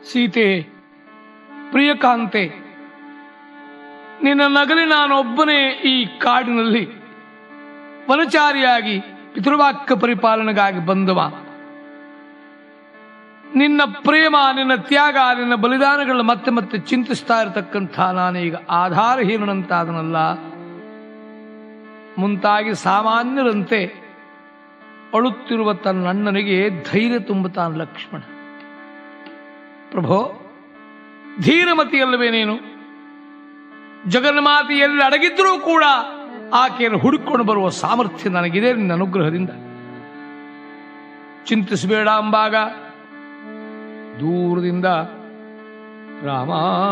ಸೀತೆ ಪ್ರಿಯಕಾಂತೆ ನಿನ್ನ ನಗಲಿ ನಾನೊಬ್ಬನೇ ಈ ಕಾಡಿನಲ್ಲಿ ವನಚಾರಿಯಾಗಿ ಪಿತೃವಾಕ್ಯ ಪರಿಪಾಲನೆಗಾಗಿ ಬಂದವ ನಿನ್ನ ಪ್ರೇಮ ನಿನ್ನ ತ್ಯಾಗ ನಿನ್ನ ಬಲಿದಾನಗಳನ್ನ ಮತ್ತೆ ಮತ್ತೆ ಚಿಂತಿಸ್ತಾ ಇರತಕ್ಕಂಥ ನಾನೀಗ ಆಧಾರಹೀನಂತಾದನಲ್ಲ ಮುಂತಾಗಿ ಸಾಮಾನ್ಯರಂತೆ ಅಳುತ್ತಿರುವ ತನ್ನ ಅಣ್ಣನಿಗೆ ಧೈರ್ಯ ತುಂಬುತ್ತಾನೆ ಲಕ್ಷ್ಮಣ ಪ್ರಭೋ ಧೀರಮತಿಯಲ್ಲವೇ ನೀನು ಜಗನ್ಮಾತೆಯಲ್ಲಿ ಅಡಗಿದ್ರೂ ಕೂಡ ಆಕೆಯನ್ನು ಹುಡುಕೊಂಡು ಬರುವ ಸಾಮರ್ಥ್ಯ ನನಗಿದೆ ನಿನ್ನ ಅನುಗ್ರಹದಿಂದ ಚಿಂತಿಸಬೇಡ ಅಂಬಾಗ ದೂರದಿಂದ ರಾಮ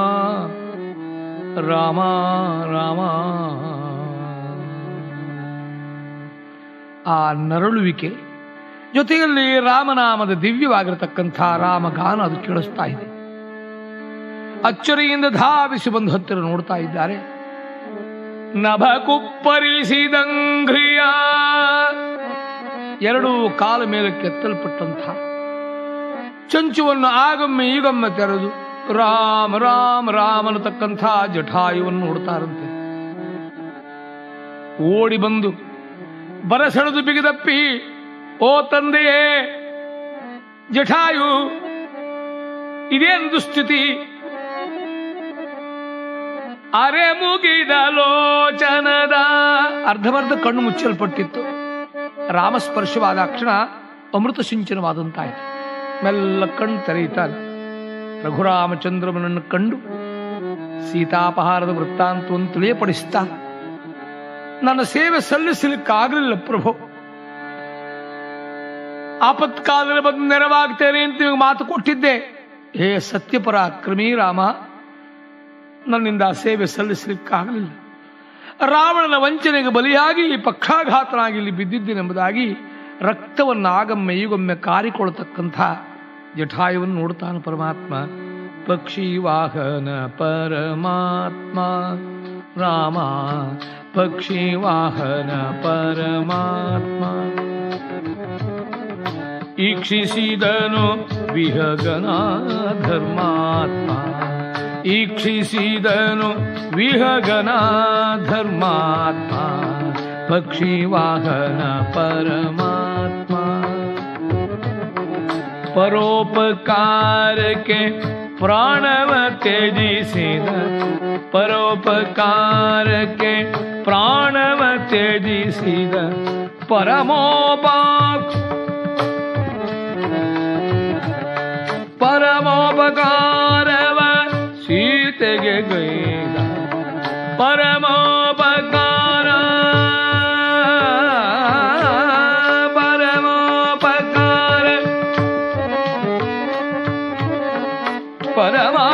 ರಾಮ ರಾಮ ಆ ನರಳುವಿಕೆ ಜೊತೆಯಲ್ಲಿ ರಾಮನಾಮದ ದಿವ್ಯವಾಗಿರತಕ್ಕಂಥ ರಾಮಗಾನ ಅದು ಕೇಳಿಸ್ತಾ ಇದೆ ಅಚ್ಚರಿಯಿಂದ ಧಾವಿಸಿ ಬಂದು ಹತ್ತಿರ ನೋಡ್ತಾ ಇದ್ದಾರೆ ನಭ ಕುಪ್ಪರಿಸಿದಂಘ್ರಿಯ ಎರಡು ಕಾಲ ಮೇಲೆ ಕೆತ್ತಲ್ಪಟ್ಟಂಥ ಚಂಚುವನ್ನು ಆಗೊಮ್ಮೆ ಈಗೊಮ್ಮೆ ತೆರೆದು ರಾಮ ರಾಮ ರಾಮ ಅನ್ನತಕ್ಕಂಥ ಜಠಾಯುವನ್ನು ನೋಡ್ತಾರಂತೆ ಓಡಿ ಬಂದು ಬರಸೆಳೆದು ಬಿಗಿದಪ್ಪಿ ಓ ತಂದೆಯೇ ಜಠಾಯು ಇದೇನು ದುಸ್ಥಿತಿ ಅರೆ ಮುಗಿದ ಲೋಚನದ ಅರ್ಧಮರ್ಧ ಕಣ್ಣು ಮುಚ್ಚಲ್ಪಟ್ಟಿತ್ತು ರಾಮಸ್ಪರ್ಶವಾದ ಕ್ಷಣ ಅಮೃತ ಸಿಂಚನವಾದಂತಾಯಿತು ಮೆಲ್ಲ ಕಣ್ಣು ತೆರೆಯುತ್ತಾನೆ ರಘುರಾಮಚಂದ್ರಮನನ್ನು ಕಂಡು ಸೀತಾಪಹಾರದ ವೃತ್ತಾಂತವನ್ನು ತಿಳಿಯಪಡಿಸ್ತಾ ನನ್ನ ಸೇವೆ ಸಲ್ಲಿಸಲಿಕ್ಕಾಗಲಿಲ್ಲ ಪ್ರಭು ಆಪತ್ಕಾಲದಲ್ಲಿ ಬಂದು ನೆರವಾಗ್ತೇನೆ ಅಂತ ನಿಮಗೆ ಮಾತು ಕೊಟ್ಟಿದ್ದೆ ಹೇ ಸತ್ಯಪರಾಕ್ರಮಿ ರಾಮ ನನ್ನಿಂದ ಆ ಸೇವೆ ಸಲ್ಲಿಸಲಿಕ್ಕಾಗಲಿಲ್ಲ ರಾವಣನ ವಂಚನೆಗೆ ಬಲಿಯಾಗಿ ಪಕ್ಷಾಘಾತನಾಗಿ ಇಲ್ಲಿ ಬಿದ್ದಿದ್ದೇನೆಂಬುದಾಗಿ ರಕ್ತವನ್ನು ಆಗಮ್ಮೆ ಈಗೊಮ್ಮೆ ಕಾರಿಕೊಳ್ತಕ್ಕಂಥ ಜಠಾಯುವನ್ನು ನೋಡ್ತಾನೆ ಪರಮಾತ್ಮ ಪಕ್ಷಿ ವಾಹನ ಪರಮಾತ್ಮ ರಾಮ ಪಕ್ಷಿ ವಾಹನ ಪರಮಾತ್ಮ ಈಕ್ಷಿಸಿದನು ವಿಹಗನ ಧರ್ಮಾತ್ಮ ಈಕ್ಷಿಸಿದನು ವಿಹಗನ ಧರ್ಮಾತ್ಮ ಪಕ್ಷಿ ವಾಹನ ಪರಮಾತ್ಮ ಪರೋಪಕಾರಕ್ಕೆ ಪ್ರಾಣವ ತ್ಯಜಿಸಿದ ಪರೋಪಕಾರಕ್ಕೆ ಪ್ರಾಣವ ತ್ಯಜಿಸಿದ ಪರಮೋಪಾ ಪರಮೋಪಕಾರವ ಸೀತೆಗೆ ಗೈದ ಪರಮೋಪಕಾರ ಪರಮೋಪಕಾರ ಪರಮ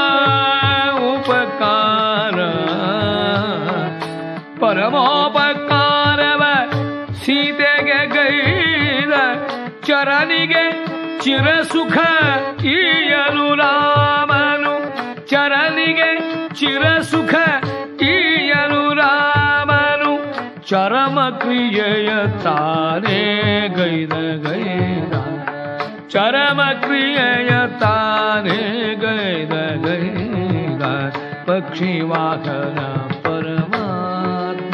ಉಪಕಾರ ಪರಮೋಪಕಾರವ ಸೀತೆಗೆ ಗೈದ ಚರನಿಗೆ ಚಿರಸುಖ ಈಯನು ರಾಮನು ಚರನಿಗೆ ಚಿರಸುಖ ಈಯನು ರಾಮನು ಚರಮ ಕ್ರಿಯೆಯ ತಾನೇ ಗೈದ ಗೈದ ಚರಮ ಕ್ರಿಯೆಯ ತಾನೇ ಗೈದ ಗೈದ ಪಕ್ಷಿ ವಾಹನ ಪರಮಾತ್ಮ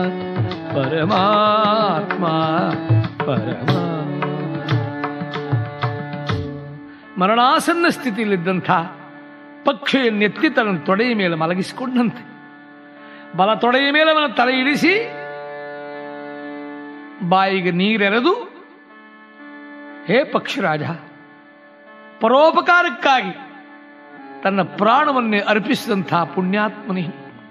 ಪರಮಾತ್ಮ ಪರಮಾತ್ಮ ಮರಣಾಸನ್ನ ಸ್ಥಿತಿಯಲ್ಲಿದ್ದಂಥ ಪಕ್ಷಿಯನ್ನೆತ್ತಿ ತನ್ನ ತೊಡೆಯ ಮೇಲೆ ಮಲಗಿಸಿಕೊಂಡಂತೆ ಬಲ ತೊಡೆಯ ಮೇಲೆ ಅವನ ತಲೆ ಇಳಿಸಿ ಬಾಯಿಗೆ ನೀರೆರೆದು ಹೇ ಪಕ್ಷಿರಾಜ ಪರೋಪಕಾರಕ್ಕಾಗಿ ತನ್ನ ಪ್ರಾಣವನ್ನೇ ಅರ್ಪಿಸಿದಂಥ ಪುಣ್ಯಾತ್ಮನಿ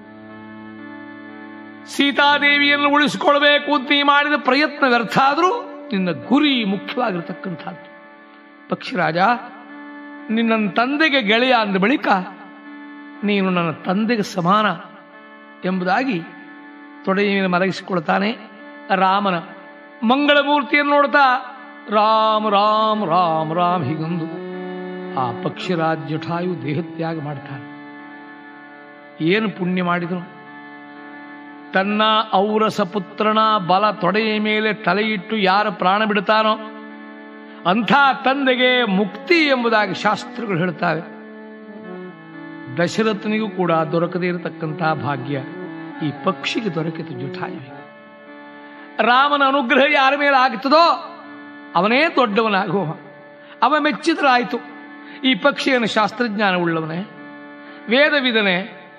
ಸೀತಾದೇವಿಯನ್ನು ಉಳಿಸಿಕೊಳ್ಬೇಕು ಅಂತ ನೀ ಮಾಡಿದ ಪ್ರಯತ್ನ ವ್ಯರ್ಥ ಆದರೂ ನಿನ್ನ ಗುರಿ ಮುಖ್ಯವಾಗಿರತಕ್ಕಂಥದ್ದು ಪಕ್ಷಿರಾಜ ನಿನ್ನ ತಂದೆಗೆ ಗೆಳೆಯ ಅಂದ ಬಳಿಕ ನೀನು ನನ್ನ ತಂದೆಗೆ ಸಮಾನ ಎಂಬುದಾಗಿ ತೊಡೆಯ ಮೇಲೆ ಮಲಗಿಸಿಕೊಳ್ತಾನೆ ರಾಮನ ಮಂಗಳಮೂರ್ತಿಯನ್ನು ನೋಡ್ತಾ ರಾಮ್ ರಾಮ್ ರಾಮ್ ರಾಮ್ ಹೀಗೊಂದು ಆ ಪಕ್ಷಿರಾಜ್ ಜಠಾಯು ದೇಹತ್ಯಾಗ ಮಾಡ್ತಾನೆ ಏನು ಪುಣ್ಯ ಮಾಡಿದನು ತನ್ನ ಔರಸ ಪುತ್ರನ ಬಲ ತೊಡೆಯ ಮೇಲೆ ತಲೆಯಿಟ್ಟು ಯಾರು ಪ್ರಾಣ ಬಿಡ್ತಾನೋ ಅಂಥ ತಂದೆಗೆ ಮುಕ್ತಿ ಎಂಬುದಾಗಿ ಶಾಸ್ತ್ರಗಳು ಹೇಳ್ತಾವೆ ದಶರಥನಿಗೂ ಕೂಡ ದೊರಕದೇ ಇರತಕ್ಕಂತಹ ಭಾಗ್ಯ ಈ ಪಕ್ಷಿಗೆ ದೊರಕಿತು ಜುಠಾಯಿಗೆ ರಾಮನ ಅನುಗ್ರಹ ಯಾರ ಮೇಲೆ ಆಗ್ತದೋ ಅವನೇ ದೊಡ್ಡವನಾಗುವ ಅವ ಮೆಚ್ಚಿದ್ರಾಯ್ತು ಈ ಪಕ್ಷಿಯನ್ನು ಶಾಸ್ತ್ರಜ್ಞಾನವುಳ್ಳವನೇ ವೇದವಿದನೆ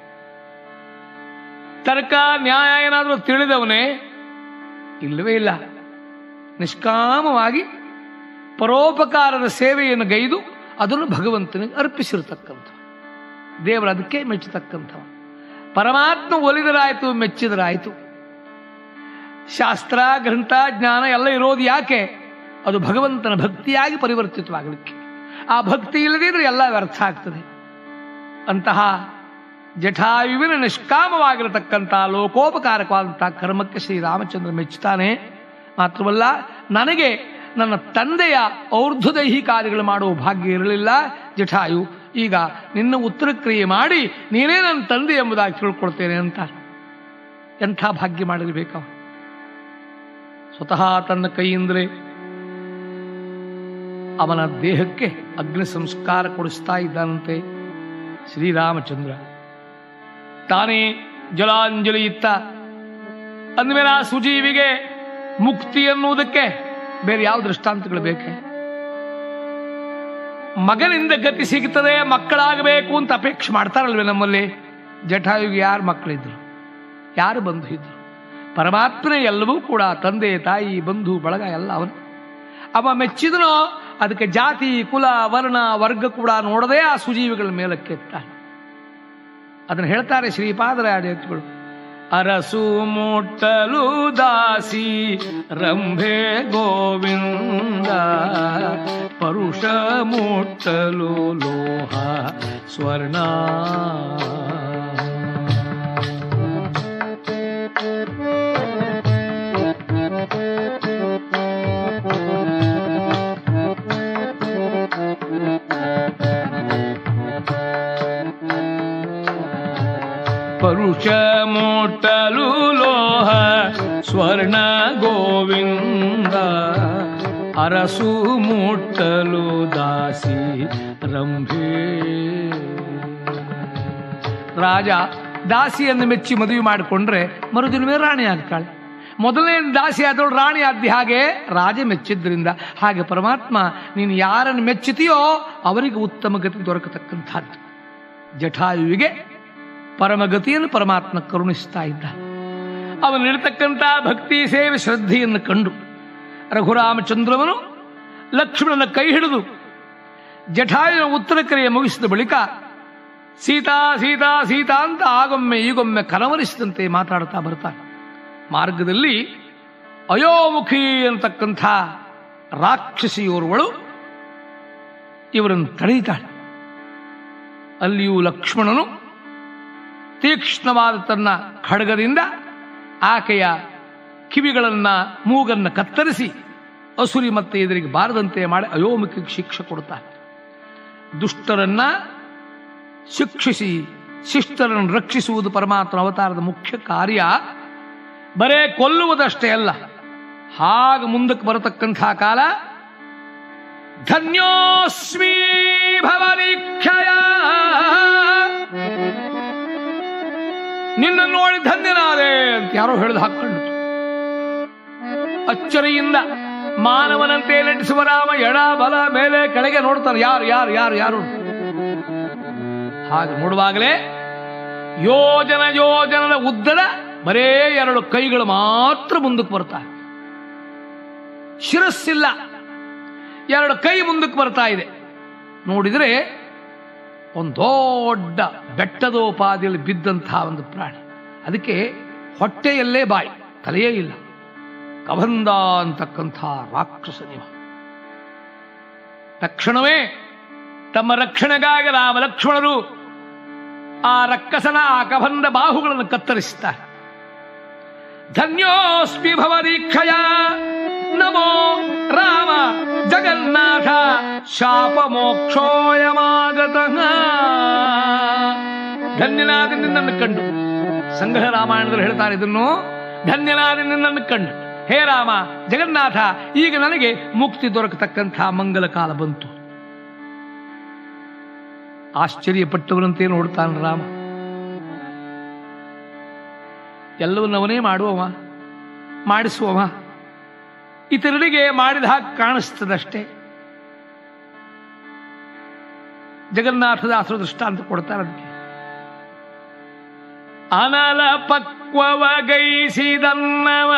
ತರ್ಕ ನ್ಯಾಯ ಏನಾದರೂ ತಿಳಿದವನೇ ಇಲ್ಲವೇ ಇಲ್ಲ ನಿಷ್ಕಾಮವಾಗಿ ಪರೋಪಕಾರದ ಸೇವೆಯನ್ನು ಗೈದು ಅದನ್ನು ಭಗವಂತನಿಗೆ ಅರ್ಪಿಸಿರತಕ್ಕಂಥ ದೇವರು ಅದಕ್ಕೆ ಮೆಚ್ಚತಕ್ಕಂಥವ ಪರಮಾತ್ಮ ಒಲಿದರಾಯ್ತು ಮೆಚ್ಚಿದರಾಯ್ತು ಶಾಸ್ತ್ರ ಗ್ರಂಥ ಜ್ಞಾನ ಎಲ್ಲ ಇರೋದು ಯಾಕೆ ಅದು ಭಗವಂತನ ಭಕ್ತಿಯಾಗಿ ಪರಿವರ್ತಿತವಾಗಲಿಕ್ಕೆ ಆ ಭಕ್ತಿ ಇಲ್ಲದಿದ್ರೆ ಎಲ್ಲ ವ್ಯರ್ಥ ಆಗ್ತದೆ ಅಂತಹ ಜಠಾಯುವಿನ ನಿಷ್ಕಾಮವಾಗಿರತಕ್ಕಂಥ ಲೋಕೋಪಕಾರಕವಾದಂತಹ ಕರ್ಮಕ್ಕೆ ಶ್ರೀರಾಮಚಂದ್ರ ಮೆಚ್ಚುತ್ತಾನೆ ಮಾತ್ರವಲ್ಲ ನನಗೆ ನನ್ನ ತಂದೆಯ ಔರ್ಧ್ವದೈಹಿಕಾದಿಗಳು ಮಾಡುವ ಭಾಗ್ಯ ಇರಲಿಲ್ಲ ಜಠಾಯು ಈಗ ನಿನ್ನ ಉತ್ತರ ಕ್ರಿಯೆ ಮಾಡಿ ನೀನೇ ನನ್ನ ತಂದೆ ಎಂಬುದಾಗಿ ತಿಳ್ಕೊಳ್ತೇನೆ ಅಂತ ಎಂಥ ಭಾಗ್ಯ ಮಾಡಿರ್ಬೇಕವ ಸ್ವತಃ ತನ್ನ ಕೈಯಿಂದಲೇ ಅವನ ದೇಹಕ್ಕೆ ಅಗ್ನಿ ಸಂಸ್ಕಾರ ಕೊಡಿಸ್ತಾ ಇದ್ದಾನಂತೆ ಶ್ರೀರಾಮಚಂದ್ರ ತಾನೇ ಜಲಾಂಜಲಿ ಇತ್ತ ಅಂದಮೇಲೆ ಆ ಸುಜೀವಿಗೆ ಮುಕ್ತಿ ಅನ್ನುವುದಕ್ಕೆ ಬೇರೆ ಯಾವ ದೃಷ್ಟಾಂತಗಳು ಬೇಕೆ ಮಗನಿಂದ ಗತಿ ಸಿಗ್ತದೆ ಮಕ್ಕಳಾಗಬೇಕು ಅಂತ ಅಪೇಕ್ಷೆ ಮಾಡ್ತಾರಲ್ವೇ ನಮ್ಮಲ್ಲಿ ಜಠಾಯುಗೆ ಯಾರು ಮಕ್ಕಳಿದ್ರು ಯಾರು ಬಂಧು ಇದ್ರು ಪರಮಾತ್ಮನೇ ಎಲ್ಲವೂ ಕೂಡ ತಂದೆ ತಾಯಿ ಬಂಧು ಬಳಗ ಎಲ್ಲ ಅವನು ಅವ ಮೆಚ್ಚಿದನೋ ಅದಕ್ಕೆ ಜಾತಿ ಕುಲ ವರ್ಣ ವರ್ಗ ಕೂಡ ನೋಡದೆ ಆ ಸುಜೀವಿಗಳ ಮೇಲಕ್ಕೆತ್ತ ಅದನ್ನು ಹೇಳ್ತಾರೆ ಶ್ರೀಪಾದರಾಜಗಳು ಅರಸು ಮುಟ್ಟಲು ದಾಸಿ ರಂಭೆ ಗೋವಿಂದ ಪರುಷ ಮುಟ್ಟಲು ಲೋಹ ಸ್ವರ್ಣ ಪರುಷ ಮುಟ್ಟಲು ಲೋಹ ಸ್ವರ್ಣ ಗೋವಿಂದ ಅರಸು ಮುಟ್ಟಲು ದಾಸಿ ರಂಭೆ ರಾಜ ದಾಸಿಯನ್ನು ಮೆಚ್ಚಿ ಮದುವೆ ಮಾಡಿಕೊಂಡ್ರೆ ಮರುದಿನವೇ ರಾಣಿ ಆಗ್ತಾಳೆ ಮೊದಲನೇ ದಾಸಿ ಆದವಳು ರಾಣಿ ಆದ್ದಿ ಹಾಗೆ ರಾಜ ಮೆಚ್ಚಿದ್ರಿಂದ ಹಾಗೆ ಪರಮಾತ್ಮ ನೀನು ಯಾರನ್ನು ಮೆಚ್ಚುತ್ತೀಯೋ ಅವರಿಗೆ ಉತ್ತಮ ಗತಿ ದೊರಕತಕ್ಕಂಥದ್ದು ಜಠಾಯುವಿಗೆ ಪರಮಗತಿಯನ್ನು ಪರಮಾತ್ಮ ಕರುಣಿಸ್ತಾ ಇದ್ದ ಅವನಿರ್ತಕ್ಕಂಥ ಭಕ್ತಿ ಸೇವೆ ಶ್ರದ್ಧೆಯನ್ನು ಕಂಡು ರಘುರಾಮಚಂದ್ರವನು ಲಕ್ಷ್ಮಣನ ಕೈ ಹಿಡಿದು ಜಠಾಯುವಿನ ಉತ್ತರ ಕ್ರಿಯೆ ಮುಗಿಸಿದ ಬಳಿಕ ಸೀತಾ ಸೀತಾ ಸೀತಾ ಅಂತ ಆಗೊಮ್ಮೆ ಈಗೊಮ್ಮೆ ಕನವರಿಸಿದಂತೆ ಮಾತಾಡ್ತಾ ಬರ್ತಾನೆ ಮಾರ್ಗದಲ್ಲಿ ಅಯೋಮುಖಿ ಅಂತಕ್ಕಂಥ ರಾಕ್ಷಸಿಯೋರ್ವಳು ಇವರನ್ನು ತಡೆಯುತ್ತಾಳೆ ಅಲ್ಲಿಯೂ ಲಕ್ಷ್ಮಣನು ತೀಕ್ಷ್ಣವಾದ ತನ್ನ ಖಡ್ಗದಿಂದ ಆಕೆಯ ಕಿವಿಗಳನ್ನ ಮೂಗನ್ನ ಕತ್ತರಿಸಿ ಅಸುರಿ ಮತ್ತೆ ಎದುರಿಗೆ ಬಾರದಂತೆ ಮಾಡಿ ಅಯೋಮುಖಿಗೆ ಶಿಕ್ಷೆ ಕೊಡುತ್ತಾರೆ ದುಷ್ಟರನ್ನ ಶಿಕ್ಷಿಸಿ ಶಿಷ್ಟರನ್ನು ರಕ್ಷಿಸುವುದು ಪರಮಾತ್ಮ ಅವತಾರದ ಮುಖ್ಯ ಕಾರ್ಯ ಬರೇ ಕೊಲ್ಲುವುದಷ್ಟೇ ಅಲ್ಲ ಹಾಗೆ ಮುಂದಕ್ಕೆ ಬರತಕ್ಕಂಥ ಕಾಲ ಧನ್ಯೋಸ್ಮಿ ಭವರೀಕ್ಷಯ ನಿನ್ನ ನೋಡಿ ಧನ್ಯನಾದೆ ಅಂತ ಯಾರೋ ಹೇಳಿದು ಹಾಕೊಂಡು ಅಚ್ಚರಿಯಿಂದ ಮಾನವನಂತೆ ನಟಿಸುವ ರಾಮ ಎಡ ಬಲ ಮೇಲೆ ಕೆಳಗೆ ನೋಡ್ತಾನೆ ಯಾರು ಯಾರು ಯಾರು ಯಾರು ಹಾಗೆ ನೋಡುವಾಗಲೇ ಯೋಜನ ಯೋಜನದ ಉದ್ದದ ಬರೇ ಎರಡು ಕೈಗಳು ಮಾತ್ರ ಮುಂದಕ್ಕೆ ಬರ್ತಾ ಶಿರಸ್ಸಿಲ್ಲ ಎರಡು ಕೈ ಮುಂದಕ್ಕೆ ಬರ್ತಾ ಇದೆ ನೋಡಿದರೆ ಒಂದು ದೊಡ್ಡ ಬೆಟ್ಟದೋಪಾದಿಯಲ್ಲಿ ಬಿದ್ದಂತಹ ಒಂದು ಪ್ರಾಣಿ ಅದಕ್ಕೆ ಹೊಟ್ಟೆಯಲ್ಲೇ ಬಾಯಿ ತಲೆಯೇ ಇಲ್ಲ ಕಬಂದ ಅಂತಕ್ಕಂಥ ರಾಕ್ಷಸ ನೀವು ತಕ್ಷಣವೇ ತಮ್ಮ ರಕ್ಷಣೆಗಾಗಿ ರಾಮ ಲಕ್ಷ್ಮಣರು ಆ ರಕ್ಕಸನ ಆ ಕಬಂದ ಬಾಹುಗಳನ್ನು ಕತ್ತರಿಸುತ್ತಾರೆ ಧನ್ಯೋಸ್ಮಿ ಭವರೀಕ್ಷಯ ನಮೋ ರಾಮ ಜಗನ್ನಾಥ ಶಾಪ ಮೋಕ್ಷೋಯಮಾಗತ ಧನ್ಯನಾದ ನಿನ್ನನ್ನು ಕಂಡು ಸಂಗ್ರಹ ರಾಮಾಯಣದಲ್ಲಿ ಹೇಳ್ತಾರೆ ಇದನ್ನು ಧನ್ಯನಾದ ನಿನ್ನನ್ನು ಕಂಡು ಹೇ ರಾಮ ಜಗನ್ನಾಥ ಈಗ ನನಗೆ ಮುಕ್ತಿ ದೊರಕತಕ್ಕಂಥ ಮಂಗಲ ಕಾಲ ಬಂತು ಆಶ್ಚರ್ಯಪಟ್ಟವರಂತೆ ನೋಡ್ತಾನೆ ರಾಮ ಎಲ್ಲವನ್ನವನೇ ಮಾಡುವವ ಮಾಡಿಸುವವ ಇತರರಿಗೆ ಮಾಡಿದ ಹಾಗೆ ಕಾಣಿಸ್ತದಷ್ಟೇ ಜಗನ್ನಾಥದಾಸರು ದೃಷ್ಟಾಂತ ಕೊಡ್ತಾರೆ ಅದಕ್ಕೆ ಅನಲ ಪಕ್ವವ ಗೈಸಿದನ್ನವ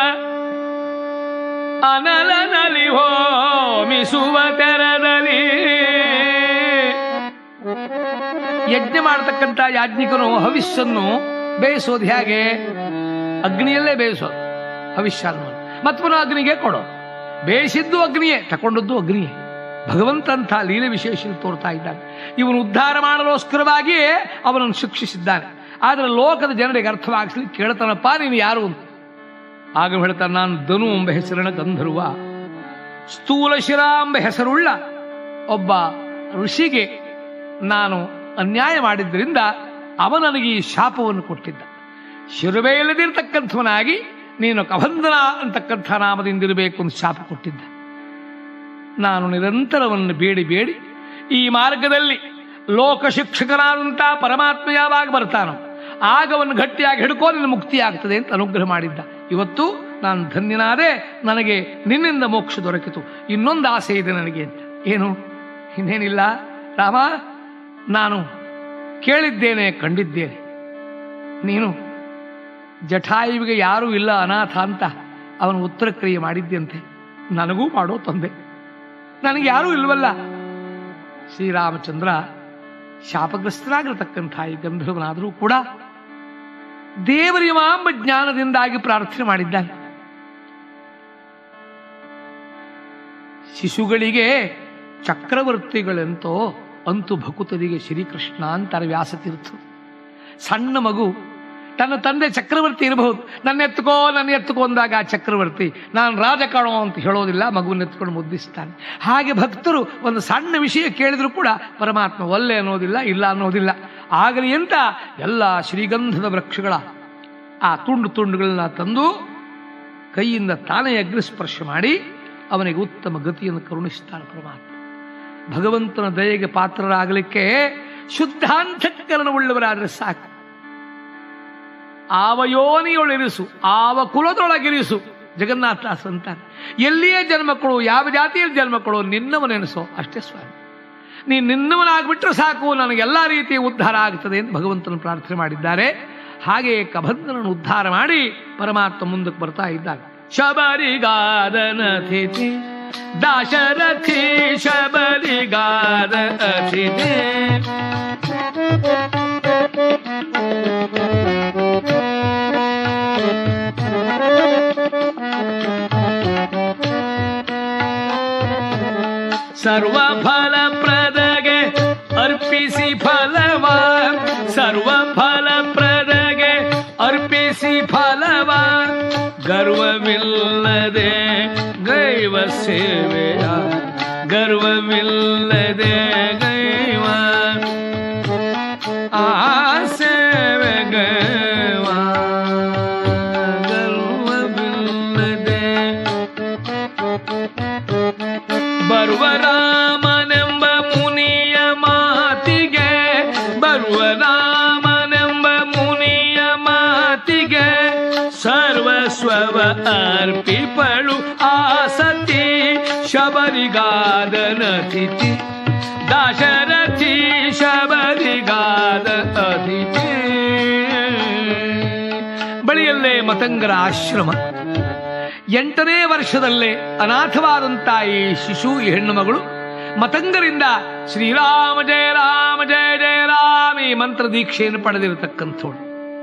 ಅನಲನಲ್ಲಿ ಹೋಮಿಸುವ ತೆರದಲ್ಲಿ ಯಜ್ಞ ಮಾಡತಕ್ಕಂಥ ಯಾಜ್ಞಿಕನು ಹವಿಸ್ಸನ್ನು ಬೇಯಿಸೋದು ಹೇಗೆ ಅಗ್ನಿಯಲ್ಲೇ ಬೇಯಿಸೋದು ಹವಿಷ್ಯ ಅನ್ನೋದು ಮತ್ತೆ ಪುನಃ ಅಗ್ನಿಗೆ ಕೊಡೋದು ಬೇಯಿಸಿದ್ದು ಅಗ್ನಿಯೇ ತಕೊಂಡದ್ದು ಅಗ್ನಿಯೇ ಭಗವಂತಂಥ ಲೀಲೆ ವಿಶೇಷ ತೋರ್ತಾ ಇದ್ದಾನೆ ಇವನು ಉದ್ಧಾರ ಮಾಡಲೋಸ್ಕರವಾಗಿಯೇ ಅವನನ್ನು ಶಿಕ್ಷಿಸಿದ್ದಾನೆ ಆದರೆ ಲೋಕದ ಜನರಿಗೆ ಅರ್ಥವಾಗಿಸಲಿ ಕೇಳ್ತಾನಪ್ಪ ನೀನು ಯಾರು ಅಂತ ಆಗ ಹೇಳ್ತಾನೆ ನಾನು ಧನು ಎಂಬ ಹೆಸರಿನ ಗಂಧರ್ವ ಸ್ಥೂಲ ಶಿರಾ ಎಂಬ ಹೆಸರುಳ್ಳ ಒಬ್ಬ ಋಷಿಗೆ ನಾನು ಅನ್ಯಾಯ ಮಾಡಿದ್ದರಿಂದ ಅವ ನನಗೆ ಈ ಶಾಪವನ್ನು ಕೊಟ್ಟಿದ್ದ ಶಿರುವೆ ಇಲ್ಲದಿರ್ತಕ್ಕಂಥವನಾಗಿ ನೀನು ಕಬಂಧನ ಅಂತಕ್ಕಂಥ ನಾಮದಿಂದಿರಬೇಕು ಅಂತ ಶಾಪ ಕೊಟ್ಟಿದ್ದ ನಾನು ನಿರಂತರವನ್ನು ಬೇಡಿ ಬೇಡಿ ಈ ಮಾರ್ಗದಲ್ಲಿ ಲೋಕ ಶಿಕ್ಷಕನಾದಂಥ ಪರಮಾತ್ಮ ಯಾವಾಗ ಬರ್ತಾನೋ ಆಗ ಅವನು ಗಟ್ಟಿಯಾಗಿ ಹಿಡ್ಕೋ ನಿನ್ನ ಮುಕ್ತಿ ಆಗ್ತದೆ ಅಂತ ಅನುಗ್ರಹ ಮಾಡಿದ್ದ ಇವತ್ತು ನಾನು ಧನ್ಯನಾದೆ ನನಗೆ ನಿನ್ನಿಂದ ಮೋಕ್ಷ ದೊರಕಿತು ಇನ್ನೊಂದು ಆಸೆ ಇದೆ ನನಗೆ ಅಂತ ಏನು ಇನ್ನೇನಿಲ್ಲ ರಾಮ ನಾನು ಕೇಳಿದ್ದೇನೆ ಕಂಡಿದ್ದೇನೆ ನೀನು ಜಠಾಯುವಿಗೆ ಯಾರೂ ಇಲ್ಲ ಅನಾಥ ಅಂತ ಅವನು ಉತ್ತರ ಕ್ರಿಯೆ ಮಾಡಿದ್ದಂತೆ ನನಗೂ ಮಾಡೋ ತಂದೆ ನನಗೆ ಯಾರೂ ಇಲ್ವಲ್ಲ ಶ್ರೀರಾಮಚಂದ್ರ ಶಾಪಗ್ರಸ್ತನಾಗಿರತಕ್ಕಂಥ ಈ ಗಂಧರ್ವನಾದರೂ ಕೂಡ ದೇವರಿಮಾಂಬ ಜ್ಞಾನದಿಂದಾಗಿ ಪ್ರಾರ್ಥನೆ ಮಾಡಿದ್ದಾನೆ ಶಿಶುಗಳಿಗೆ ಚಕ್ರವರ್ತಿಗಳೆಂತೋ ಅಂತು ಭಕುತರಿಗೆ ಶ್ರೀಕೃಷ್ಣ ಅಂತಾರೆ ವ್ಯಾಸತೀರ್ಥ ಸಣ್ಣ ಮಗು ತನ್ನ ತಂದೆ ಚಕ್ರವರ್ತಿ ಇರಬಹುದು ನನ್ನ ಎತ್ತುಕೋ ನನ್ನ ಎತ್ತುಕೋ ಅಂದಾಗ ಆ ಚಕ್ರವರ್ತಿ ನಾನು ರಾಜ ಕಾಣೋ ಅಂತ ಹೇಳೋದಿಲ್ಲ ಮಗುವನ್ನು ಎತ್ಕೊಂಡು ಮುದ್ದಿಸ್ತಾನೆ ಹಾಗೆ ಭಕ್ತರು ಒಂದು ಸಣ್ಣ ವಿಷಯ ಕೇಳಿದ್ರು ಕೂಡ ಪರಮಾತ್ಮ ಒಲ್ಲೆ ಅನ್ನೋದಿಲ್ಲ ಇಲ್ಲ ಅನ್ನೋದಿಲ್ಲ ಆಗಲಿ ಅಂತ ಎಲ್ಲ ಶ್ರೀಗಂಧದ ವೃಕ್ಷಗಳ ಆ ತುಂಡು ತುಂಡುಗಳನ್ನ ತಂದು ಕೈಯಿಂದ ತಾನೇ ಅಗ್ನಿಸ್ಪರ್ಶ ಮಾಡಿ ಅವನಿಗೆ ಉತ್ತಮ ಗತಿಯನ್ನು ಕರುಣಿಸ್ತಾನೆ ಪರಮಾತ್ಮ ಭಗವಂತನ ದಯೆಗೆ ಪಾತ್ರರಾಗಲಿಕ್ಕೆ ಶುದ್ಧಾಂತಕರಣವುಳ್ಳವರಾದರೆ ಸಾಕು ಆವ ಯೋನಿಯೊಳಿರಿಸು ಆವ ಕುಲದೊಳಗಿರಿಸು ಜಗನ್ನಾಥ ಸಂತಾನ ಎಲ್ಲಿಯೇ ಜನ್ಮ ಕೊಡು ಯಾವ ಜಾತಿಯಲ್ಲಿ ಜನ್ಮ ಕೊಡು ನಿನ್ನವನೆನಿಸೋ ಅಷ್ಟೇ ಸ್ವಾಮಿ ನೀನು ನಿನ್ನವನಾಗ್ಬಿಟ್ರೆ ಸಾಕು ನನಗೆಲ್ಲ ರೀತಿಯ ಉದ್ಧಾರ ಆಗ್ತದೆ ಎಂದು ಭಗವಂತನ ಪ್ರಾರ್ಥನೆ ಮಾಡಿದ್ದಾರೆ ಹಾಗೆ ಕಬಂಧನನ್ನು ಉದ್ಧಾರ ಮಾಡಿ ಪರಮಾತ್ಮ ಮುಂದಕ್ಕೆ ಬರ್ತಾ ಇದ್ದಾರೆ ಶಬರಿಗಾದನ ತಿಥಿ ದಾಶರಥಿ ಶಬರಿಗಾದ ಅತಿಥಿ ಸರ್ವ ಫಲ ಪ್ರದಗೆ ಅರ್ಪಿಸಿ ಫಲವ ಸರ್ವ ಫಲ ಪ್ರದಗೆ ಅರ್ಪಿಸಿ ಫಲವ ಗರ್ವವಿಲ್ಲದೆ ಗೈವ ಸೇವೆಯ ಗರ್ವವಿಲ್ಲದೆ ಗೈವ ಆ ಸೇವೆ ಗೈವ ಗರ್ವವಿಲ್ಲದೆ ಬರುವ ರಾಮನೆಂಬ ಮುನಿಯ ಮಾತಿಗೆ ಬರುವ ರಾಮನೆಂಬ ಮುನಿಯ ಮಾತಿಗೆ ಸರ್ವಸ್ವವ ಅರ್ಪಿಪಳು ಆಸತಿ ಶಬರಿಗಾದನ ತಿಥಿ ದಾಶರಥಿ ಶಬರಿಗಾದ ಅತಿಥಿ ಬಳಿಯಲ್ಲೇ ಮತಂಗರ ಆಶ್ರಮ ಎಂಟನೇ ವರ್ಷದಲ್ಲೇ ಅನಾಥವಾದಂತ ಈ ಶಿಶು ಈ ಹೆಣ್ಣು ಮಗಳು ಮತಂಗರಿಂದ ಶ್ರೀರಾಮ ಜಯ ರಾಮ ಜಯ ಜಯ ರಾಮ ಈ ಮಂತ್ರ ದೀಕ್ಷೆಯನ್ನು ಪಡೆದಿರತಕ್ಕಂಥವಳು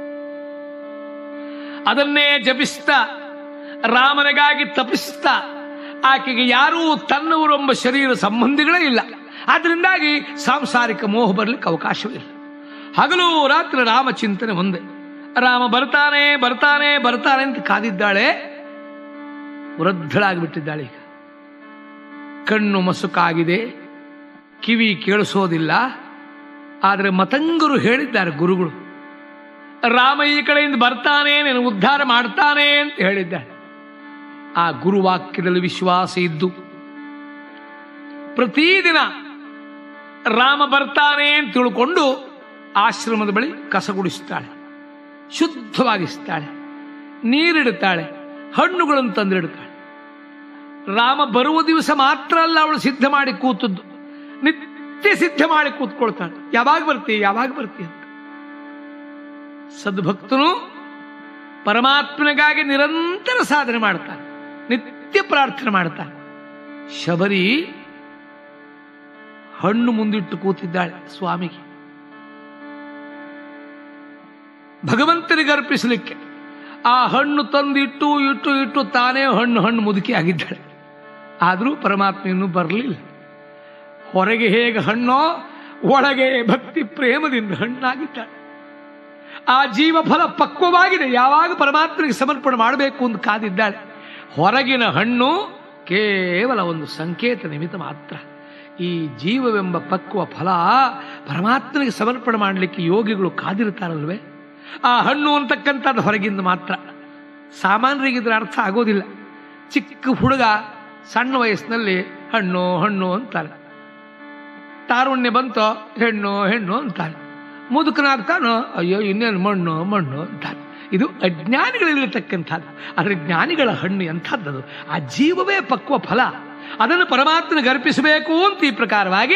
ಅದನ್ನೇ ಜಪಿಸ್ತಾ ರಾಮನಿಗಾಗಿ ತಪಿಸ್ತಾ ಆಕೆಗೆ ಯಾರೂ ತನ್ನವರು ಎಂಬ ಶರೀರ ಸಂಬಂಧಿಗಳೇ ಇಲ್ಲ ಆದ್ರಿಂದಾಗಿ ಸಾಂಸಾರಿಕ ಮೋಹ ಬರಲಿಕ್ಕೆ ಅವಕಾಶವಿಲ್ಲ ಹಗಲು ರಾತ್ರಿ ರಾಮ ಚಿಂತನೆ ಒಂದೇ ರಾಮ ಬರ್ತಾನೆ ಬರ್ತಾನೆ ಬರ್ತಾನೆ ಅಂತ ಕಾದಿದ್ದಾಳೆ ವೃದ್ಧಳಾಗಿಬಿಟ್ಟಿದ್ದಾಳೆ ಈಗ ಕಣ್ಣು ಮಸುಕಾಗಿದೆ ಕಿವಿ ಕೇಳಿಸೋದಿಲ್ಲ ಆದರೆ ಮತಂಗರು ಹೇಳಿದ್ದಾರೆ ಗುರುಗಳು ರಾಮ ಈ ಕಡೆಯಿಂದ ಬರ್ತಾನೆ ನೀನು ಉದ್ಧಾರ ಮಾಡ್ತಾನೆ ಅಂತ ಹೇಳಿದ್ದಾರೆ ಆ ಗುರುವಾಕ್ಯದಲ್ಲಿ ವಿಶ್ವಾಸ ಇದ್ದು ಪ್ರತಿದಿನ ರಾಮ ಬರ್ತಾನೆ ಅಂತ ತಿಳ್ಕೊಂಡು ಆಶ್ರಮದ ಬಳಿ ಕಸಗುಡಿಸ್ತಾಳೆ ಶುದ್ಧವಾಗಿಸ್ತಾಳೆ ನೀರಿಡುತ್ತಾಳೆ ಹಣ್ಣುಗಳನ್ನು ತಂದಿಡುತ್ತಾಳೆ ರಾಮ ಬರುವ ದಿವಸ ಮಾತ್ರ ಅಲ್ಲ ಅವಳು ಸಿದ್ಧ ಮಾಡಿ ಕೂತದ್ದು ನಿತ್ಯ ಸಿದ್ಧ ಮಾಡಿ ಕೂತ್ಕೊಳ್ತಾಳೆ ಯಾವಾಗ ಬರ್ತಿ ಯಾವಾಗ ಬರ್ತಿ ಅಂತ ಸದ್ಭಕ್ತನು ಪರಮಾತ್ಮನಿಗಾಗಿ ನಿರಂತರ ಸಾಧನೆ ಮಾಡ್ತಾನೆ ನಿತ್ಯ ಪ್ರಾರ್ಥನೆ ಮಾಡ್ತಾನೆ ಶಬರಿ ಹಣ್ಣು ಮುಂದಿಟ್ಟು ಕೂತಿದ್ದಾಳೆ ಸ್ವಾಮಿಗೆ ಭಗವಂತನಿಗೆ ಅರ್ಪಿಸಲಿಕ್ಕೆ ಆ ಹಣ್ಣು ತಂದಿಟ್ಟು ಇಟ್ಟು ಇಟ್ಟು ತಾನೇ ಹಣ್ಣು ಹಣ್ಣು ಮುದುಕಿ ಆಗಿದ್ದಾಳೆ ಆದರೂ ಪರಮಾತ್ಮ ಇನ್ನೂ ಬರಲಿಲ್ಲ ಹೊರಗೆ ಹೇಗೆ ಹಣ್ಣೋ ಒಳಗೆ ಭಕ್ತಿ ಪ್ರೇಮದಿಂದ ಹಣ್ಣಾಗಿದ್ದಾಳೆ ಆ ಜೀವ ಫಲ ಪಕ್ವವಾಗಿದೆ ಯಾವಾಗ ಪರಮಾತ್ಮನಿಗೆ ಸಮರ್ಪಣೆ ಮಾಡಬೇಕು ಅಂತ ಕಾದಿದ್ದಾಳೆ ಹೊರಗಿನ ಹಣ್ಣು ಕೇವಲ ಒಂದು ಸಂಕೇತ ನಿಮಿತ್ತ ಮಾತ್ರ ಈ ಜೀವವೆಂಬ ಪಕ್ವ ಫಲ ಪರಮಾತ್ಮನಿಗೆ ಸಮರ್ಪಣೆ ಮಾಡಲಿಕ್ಕೆ ಯೋಗಿಗಳು ಕಾದಿರ್ತಾರಲ್ವೇ ಆ ಹಣ್ಣು ಅಂತಕ್ಕಂಥದ್ದು ಹೊರಗಿಂದ ಮಾತ್ರ ಸಾಮಾನ್ಯರಿಗಿದ್ರೆ ಅರ್ಥ ಆಗೋದಿಲ್ಲ ಚಿಕ್ಕ ಹುಡುಗ ಸಣ್ಣ ವಯಸ್ಸಿನಲ್ಲಿ ಹಣ್ಣು ಹಣ್ಣು ಅಂತಾರೆ ತಾರುಣ್ಯ ಬಂತೋ ಹೆಣ್ಣು ಹೆಣ್ಣು ಅಂತಾನೆ ಮುದುಕನಾಗ್ತಾನೋ ಅಯ್ಯೋ ಇನ್ನೇನು ಮಣ್ಣು ಮಣ್ಣು ಅಂತಾನೆ ಇದು ಅಜ್ಞಾನಿಗಳಲ್ಲಿರ್ತಕ್ಕಂಥದ್ದು ಆದರೆ ಜ್ಞಾನಿಗಳ ಹಣ್ಣು ಎಂಥದ್ದದು ಆ ಜೀವವೇ ಪಕ್ವ ಫಲ ಅದನ್ನು ಪರಮಾತ್ಮನಿಗೆ ಅರ್ಪಿಸಬೇಕು ಅಂತ ಈ ಪ್ರಕಾರವಾಗಿ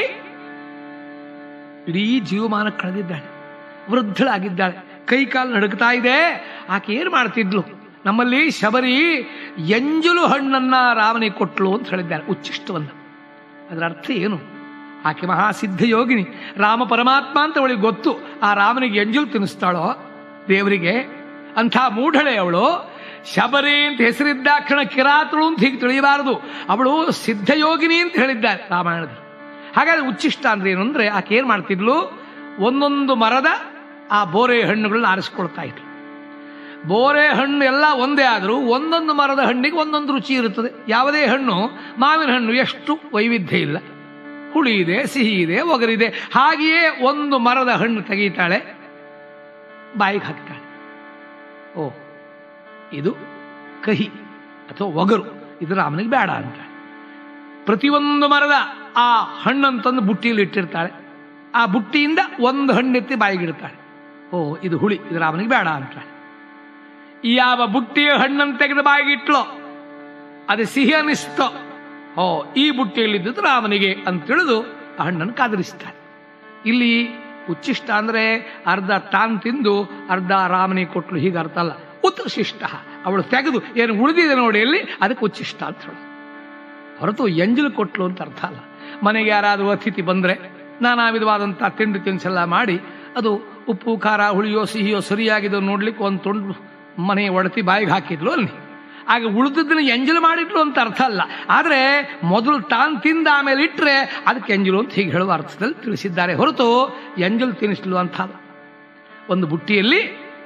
ಇಡೀ ಜೀವಮಾನ ಕಳೆದಿದ್ದಾಳೆ ವೃದ್ಧಳಾಗಿದ್ದಾಳೆ ಕೈ ಕಾಲು ನಡುಕ್ತಾ ಇದೆ ಆಕೆ ಏನು ಮಾಡ್ತಿದ್ಲು ನಮ್ಮಲ್ಲಿ ಶಬರಿ ಎಂಜಲು ಹಣ್ಣನ್ನ ರಾಮನಿಗೆ ಕೊಟ್ಲು ಅಂತ ಹೇಳಿದ್ದಾರೆ ಉಚ್ಚಿಷ್ಟವನ್ನ ಅದರ ಅರ್ಥ ಏನು ಆಕೆ ಮಹಾಸಿದ್ಧ ಯೋಗಿನಿ ರಾಮ ಪರಮಾತ್ಮ ಅಂತ ಅವಳಿಗೆ ಗೊತ್ತು ಆ ರಾಮನಿಗೆ ಎಂಜಲು ತಿನ್ನಿಸ್ತಾಳೋ ದೇವರಿಗೆ ಅಂಥ ಮೂಢಳೆ ಅವಳು ಶಬರಿ ಅಂತ ಹೆಸರಿದ್ದಾಕ್ಷಣ ಕಿರಾತಳು ಅಂತ ಹೀಗೆ ತಿಳಿಯಬಾರದು ಅವಳು ಸಿದ್ಧಯೋಗಿನಿ ಅಂತ ಹೇಳಿದ್ದಾರೆ ರಾಮಾಯಣದಲ್ಲಿ ಹಾಗಾದ್ರೆ ಉಚ್ಚಿಷ್ಟ ಅಂದ್ರೆ ಏನು ಅಂದ್ರೆ ಆಕೆ ಏನ್ ಮಾಡ್ತಿದ್ಲು ಒಂದೊಂದು ಮರದ ಆ ಬೋರೆ ಹಣ್ಣುಗಳನ್ನ ಆರಿಸ್ಕೊಳ್ತಾ ಇದ್ಲು ಬೋರೆ ಹಣ್ಣು ಎಲ್ಲ ಒಂದೇ ಆದರೂ ಒಂದೊಂದು ಮರದ ಹಣ್ಣಿಗೆ ಒಂದೊಂದು ರುಚಿ ಇರುತ್ತದೆ ಯಾವುದೇ ಹಣ್ಣು ಮಾವಿನ ಹಣ್ಣು ಎಷ್ಟು ವೈವಿಧ್ಯ ಇಲ್ಲ ಹುಳಿ ಇದೆ ಸಿಹಿ ಇದೆ ಒಗರಿದೆ ಹಾಗೆಯೇ ಒಂದು ಮರದ ಹಣ್ಣು ತೆಗೀತಾಳೆ ಬಾಯಿಗೆ ಹಾಕ್ತಾಳೆ ಓ ಇದು ಕಹಿ ಅಥವಾ ಒಗರು ಇದು ರಾಮನಿಗೆ ಬೇಡ ಅಂತ ಪ್ರತಿಯೊಂದು ಮರದ ಆ ಹಣ್ಣನ್ನು ತಂದು ಬುಟ್ಟಿಯಲ್ಲಿ ಇಟ್ಟಿರ್ತಾಳೆ ಆ ಬುಟ್ಟಿಯಿಂದ ಒಂದು ಹಣ್ಣೆತ್ತಿ ಬಾಯಿಗಿಡ್ತಾಳೆ ಓ ಇದು ಹುಳಿ ಇದು ರಾಮನಿಗೆ ಬೇಡ ಅಂತಾಳೆ ಯಾವ ಬುಟ್ಟಿಯ ಹಣ್ಣನ್ನು ತೆಗೆದು ಬಾಯಿಗಿಟ್ಲೋ ಅದು ಸಿಹಿ ಅನಿಸ್ತೋ ಓ ಈ ಬುಟ್ಟಿಯಲ್ಲಿದ್ದು ರಾಮನಿಗೆ ಅಂತ ತಿಳಿದು ಆ ಹಣ್ಣನ್ನು ಕಾದರಿಸ್ತಾಳೆ ಇಲ್ಲಿ ಉಚ್ಚಿಷ್ಟ ಅಂದ್ರೆ ಅರ್ಧ ತಾನ್ ತಿಂದು ಅರ್ಧ ರಾಮನಿಗೆ ಕೊಟ್ಲು ಹೀಗೆ ಅರ್ಥ ಅಲ್ಲ ಉತ್ಶಿಷ್ಟ ಅವಳು ತೆಗೆದು ಏನು ಉಳಿದಿದೆ ನೋಡಿ ಅಲ್ಲಿ ಅದಕ್ಕೆ ಉಚ್ಚಿಷ್ಟ ಅಂತ ಹೇಳು ಹೊರತು ಎಂಜಲು ಕೊಟ್ಲು ಅಂತ ಅರ್ಥ ಅಲ್ಲ ಮನೆಗೆ ಯಾರಾದರೂ ಅತಿಥಿ ಬಂದ್ರೆ ನಾನಾ ವಿಧವಾದಂಥ ತಿಂಡಿ ತಿನಿಸೆಲ್ಲ ಮಾಡಿ ಅದು ಉಪ್ಪು ಖಾರ ಹುಳಿಯೋ ಸಿಹಿಯೋ ಸರಿಯಾಗಿದೋ ನೋಡ್ಲಿಕ್ಕೆ ಒಂದು ತುಂಡು ಮನೆ ಒಡತಿ ಬಾಯಿಗೆ ಹಾಕಿದ್ಲು ಅಲ್ಲಿ ಆಗ ಉಳಿದದ್ದನ್ನ ಎಂಜಲು ಮಾಡಿಟ್ಲು ಅಂತ ಅರ್ಥ ಅಲ್ಲ ಆದರೆ ಮೊದಲು ತಾನು ತಿಂದ ಆಮೇಲೆ ಇಟ್ಟರೆ ಅದಕ್ಕೆ ಎಂಜಲು ಅಂತ ಹೀಗೆ ಹೇಳುವ ಅರ್ಥದಲ್ಲಿ ತಿಳಿಸಿದ್ದಾರೆ ಹೊರತು ಎಂಜಲು ತಿನ್ನಿಸ್ಲು ಅಂತ ಅಲ್ಲ ಒಂದು ಬುಟ್ಟಿಯಲ್ಲಿ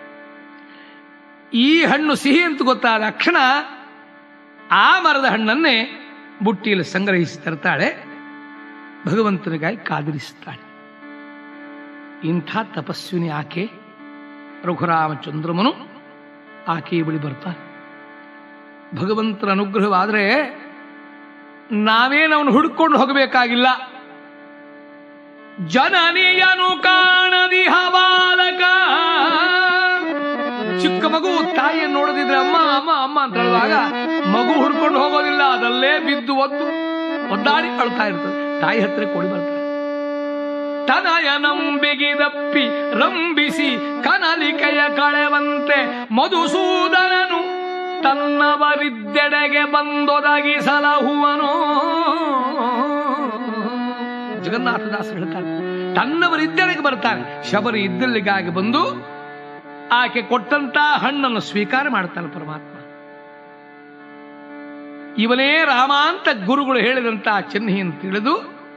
ಈ ಹಣ್ಣು ಸಿಹಿ ಅಂತ ಗೊತ್ತಾದ ಕ್ಷಣ ಆ ಮರದ ಹಣ್ಣನ್ನೇ ಬುಟ್ಟಿಯಲ್ಲಿ ಸಂಗ್ರಹಿಸಿ ತರ್ತಾಳೆ ಭಗವಂತನಿಗಾಗಿ ಕಾದಿರಿಸ್ತಾಳೆ ಇಂಥ ತಪಸ್ವಿನಿ ಆಕೆ ರಘುರಾಮಚಂದ್ರಮನು ಆಕೆಯ ಬಳಿ ಬರ್ತಾನೆ ಭಗವಂತನ ಅನುಗ್ರಹವಾದರೆ ನಾವೇನು ಅವನು ಹುಡುಕೊಂಡು ಹೋಗಬೇಕಾಗಿಲ್ಲ ಜನನಿಯನು ಕಾಣದಿಹ ಬಾಲಕ ಚಿಕ್ಕ ಮಗು ತಾಯಿಯನ್ನು ನೋಡದಿದ್ರೆ ಅಮ್ಮ ಅಮ್ಮ ಅಮ್ಮ ಅಂತ ಹೇಳುವಾಗ ಮಗು ಹುಡ್ಕೊಂಡು ಹೋಗೋದಿಲ್ಲ ಅದಲ್ಲೇ ಬಿದ್ದು ಒದ್ದು ಒದ್ದಾಡಿ ಅಳ್ತಾ ಇರ್ತದೆ ತಾಯಿ ಹತ್ರ ಕೊಡಿ ಬರ್ತಾರೆ ತನಯ ನಂಬಿಗಿದಪ್ಪಿ ರಂಬಿಸಿ ಕನಲಿಕೆಯ ಕಳೆವಂತೆ ಮಧುಸೂದನನು ತನ್ನವರಿದ್ದೆಡೆಗೆ ಬಂದೊದಗಿಸಲಹುವನು ಜಗನ್ನಾಥದಾಸ ಹೇಳ್ತಾರೆ ತನ್ನವರಿದ್ದೆಡೆಗೆ ಬರ್ತಾರೆ ಶಬರಿ ಇದ್ದಲ್ಲಿಗಾಗಿ ಬಂದು ಆಕೆ ಕೊಟ್ಟಂತ ಹಣ್ಣನ್ನು ಸ್ವೀಕಾರ ಮಾಡ್ತಾನೆ ಪರಮಾತ್ಮ ಇವನೇ ರಾಮ ಅಂತ ಗುರುಗಳು ಹೇಳಿದಂತ ಚಿಹ್ನೆಯನ್ನು ತಿಳಿದು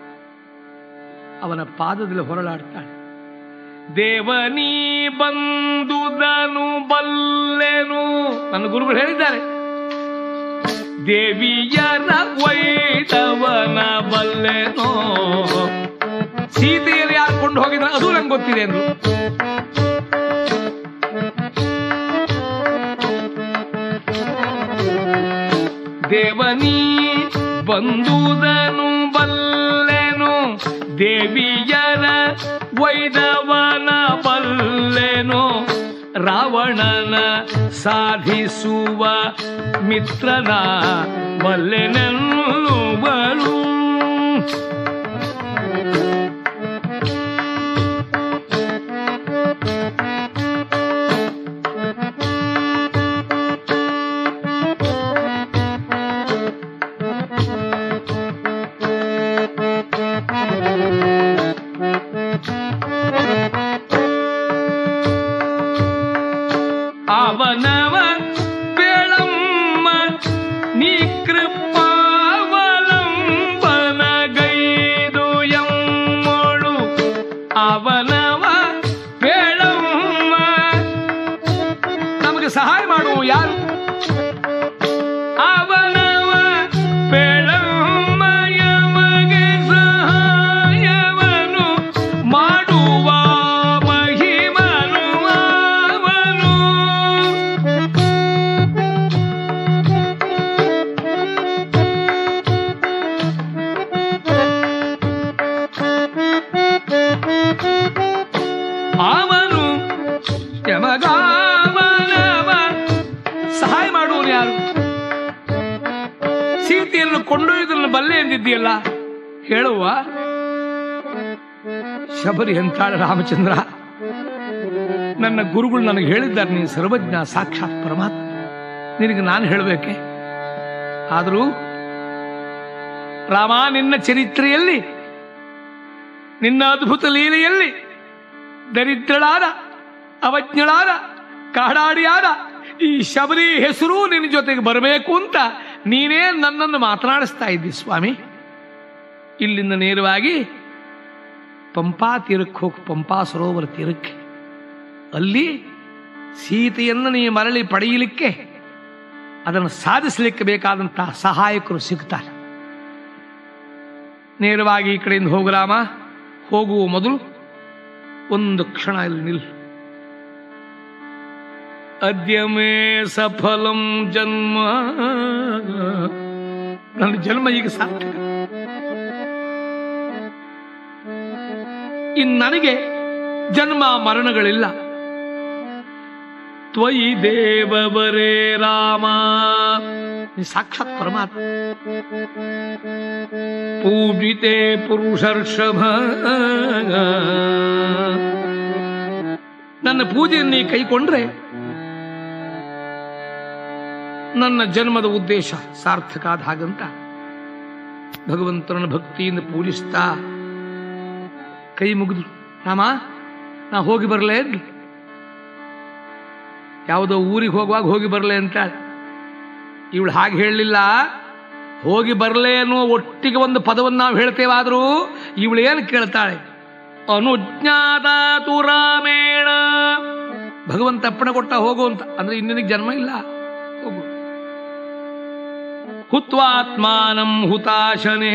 ಅವನ ಪಾದದಲ್ಲಿ ಹೊರಳಾಡ್ತಾಳೆ ದೇವನೀ ಬಂದುದನು ಬಲ್ಲೆನು ನನ್ನ ಗುರುಗಳು ಹೇಳಿದ್ದಾರೆ ದೇವಿಯರ ವೈದವನ ಬಲ್ಲೆನೋ ಸೀತೆಯಲ್ಲಿ ಯಾರು ಕೊಂಡು ಹೋಗಿದ್ರೆ ಅದು ನಂಗೆ ಗೊತ್ತಿದೆ ಅಂದ್ರು ದೇವನೀ ಬಂದುದನು ಬಲ್ಲೆನು ದೇವಿಯರ ವೈದವನ ಬಲ್ಲೆನು ರಾವಣನ ಸಾಧಿಸುವ ಮಿತ್ರನ ಬಲ್ಲೆನೆನ್ನುವರು ಅವನವ ಬೆಳಮ್ಮ ನೀ ಕೃಪಾವಲಂಬನಗೈದು ಎಮ್ಮಳು ಅವನವ ಬೆಳಮ್ಮ ನಮಗೆ ಸಹಾಯ ಮಾಡುವ ಯಾರು ಅವನವ ಬೆಳಮ್ಮಯಮಗೆ ಸಹಾಯವನು ಮಾಡುವ ಮಹಿಮನು ಅವನು ಅವನು ಯಮಗಾವನವ ಸಹಾಯ ಮಾಡುವನು ಯಾರು ಸೀತೆಯನ್ನು ಕೊಂಡೊಯ್ದನ್ನು ಬಲ್ಲೆ ಎಂದಿದ್ದೀಯಲ್ಲ ಹೇಳುವ ಶಬರಿ ಅಂತಾಳ ರಾಮಚಂದ್ರ ನನ್ನ ಗುರುಗಳು ನನಗೆ ಹೇಳಿದ್ದಾರೆ ನೀನು ಸರ್ವಜ್ಞ ಸಾಕ್ಷಾತ್ ಪರಮಾತ್ಮ ನಿನಗೆ ನಾನು ಹೇಳಬೇಕೆ ಆದರೂ ರಾಮ ನಿನ್ನ ಚರಿತ್ರೆಯಲ್ಲಿ ನಿನ್ನ ಅದ್ಭುತ ಲೀಲೆಯಲ್ಲಿ ದರಿದ್ರಳಾದ ಅವಜ್ಞಳಾದ ಕಾಡಾಡಿಯಾದ ಈ ಶಬರಿ ಹೆಸರು ನಿನ್ನ ಜೊತೆಗೆ ಬರಬೇಕು ಅಂತ ನೀನೇ ನನ್ನನ್ನು ಮಾತನಾಡಿಸ್ತಾ ಇದ್ದಿ ಸ್ವಾಮಿ ಇಲ್ಲಿಂದ ನೇರವಾಗಿ ಪಂಪಾ ತೀರಕ್ಕೆ ಹೋಗಿ ಪಂಪಾ ಸರೋವರ ತೀರಕ್ಕೆ ಅಲ್ಲಿ ಸೀತೆಯನ್ನು ನೀ ಮರಳಿ ಪಡೆಯಲಿಕ್ಕೆ ಅದನ್ನು ಸಾಧಿಸಲಿಕ್ಕೆ ಬೇಕಾದಂತಹ ಸಹಾಯಕರು ಸಿಗ್ತಾರೆ ನೇರವಾಗಿ ಈ ಕಡೆಯಿಂದ ಹೋಗರಾಮ ಹೋಗುವ ಮೊದಲು ಒಂದು ಕ್ಷಣ ಇಲ್ಲಿ ನಿಲ್ ಅದ್ಯ ಮೇ ಸಫಲಂ ಜನ್ಮ ನನ್ನ ಜನ್ಮ ಈಗ ಸಾರ್ಥಕ ಇನ್ನು ನನಗೆ ಜನ್ಮ ಮರಣಗಳಿಲ್ಲ ತ್ವಯಿ ದೇವವರೇ ರಾಮ ನೀ ಸಾಕ್ಷಾತ್ ಪರಮಾತ್ಮ ಪೂಜಿತೆ ಪುರುಷರ್ಷಭ ನನ್ನ ಪೂಜೆಯನ್ನು ನೀ ಕೈಕೊಂಡ್ರೆ ನನ್ನ ಜನ್ಮದ ಉದ್ದೇಶ ಸಾರ್ಥಕ ಆದ ಹಾಗಂತ ಭಗವಂತನ ಭಕ್ತಿಯಿಂದ ಪೂಜಿಸ್ತಾ ಕೈ ಮುಗಿದು ರಾಮ ನಾ ಹೋಗಿ ಬರಲೇ ಯಾವುದೋ ಊರಿಗೆ ಹೋಗುವಾಗ ಹೋಗಿ ಬರಲೇ ಅಂತಾಳೆ ಇವಳು ಹಾಗೆ ಹೇಳಲಿಲ್ಲ ಹೋಗಿ ಬರಲೇ ಅನ್ನುವ ಒಟ್ಟಿಗೆ ಒಂದು ಪದವನ್ನು ನಾವು ಹೇಳ್ತೇವಾದರೂ ಇವಳು ಏನು ಕೇಳ್ತಾಳೆ ಅನುಜ್ಞಾತಾತು ರಾಮೇಣ ಭಗವಂತ ಅಪ್ಪಣೆ ಕೊಟ್ಟ ಹೋಗು ಅಂತ ಅಂದ್ರೆ ಇನ್ನಿನಿಗೆ ಜನ್ಮ ಇಲ್ಲ ಹೋಗು ಹುತ್ವಾತ್ಮಾನಂ ಹುತಾಶನೇ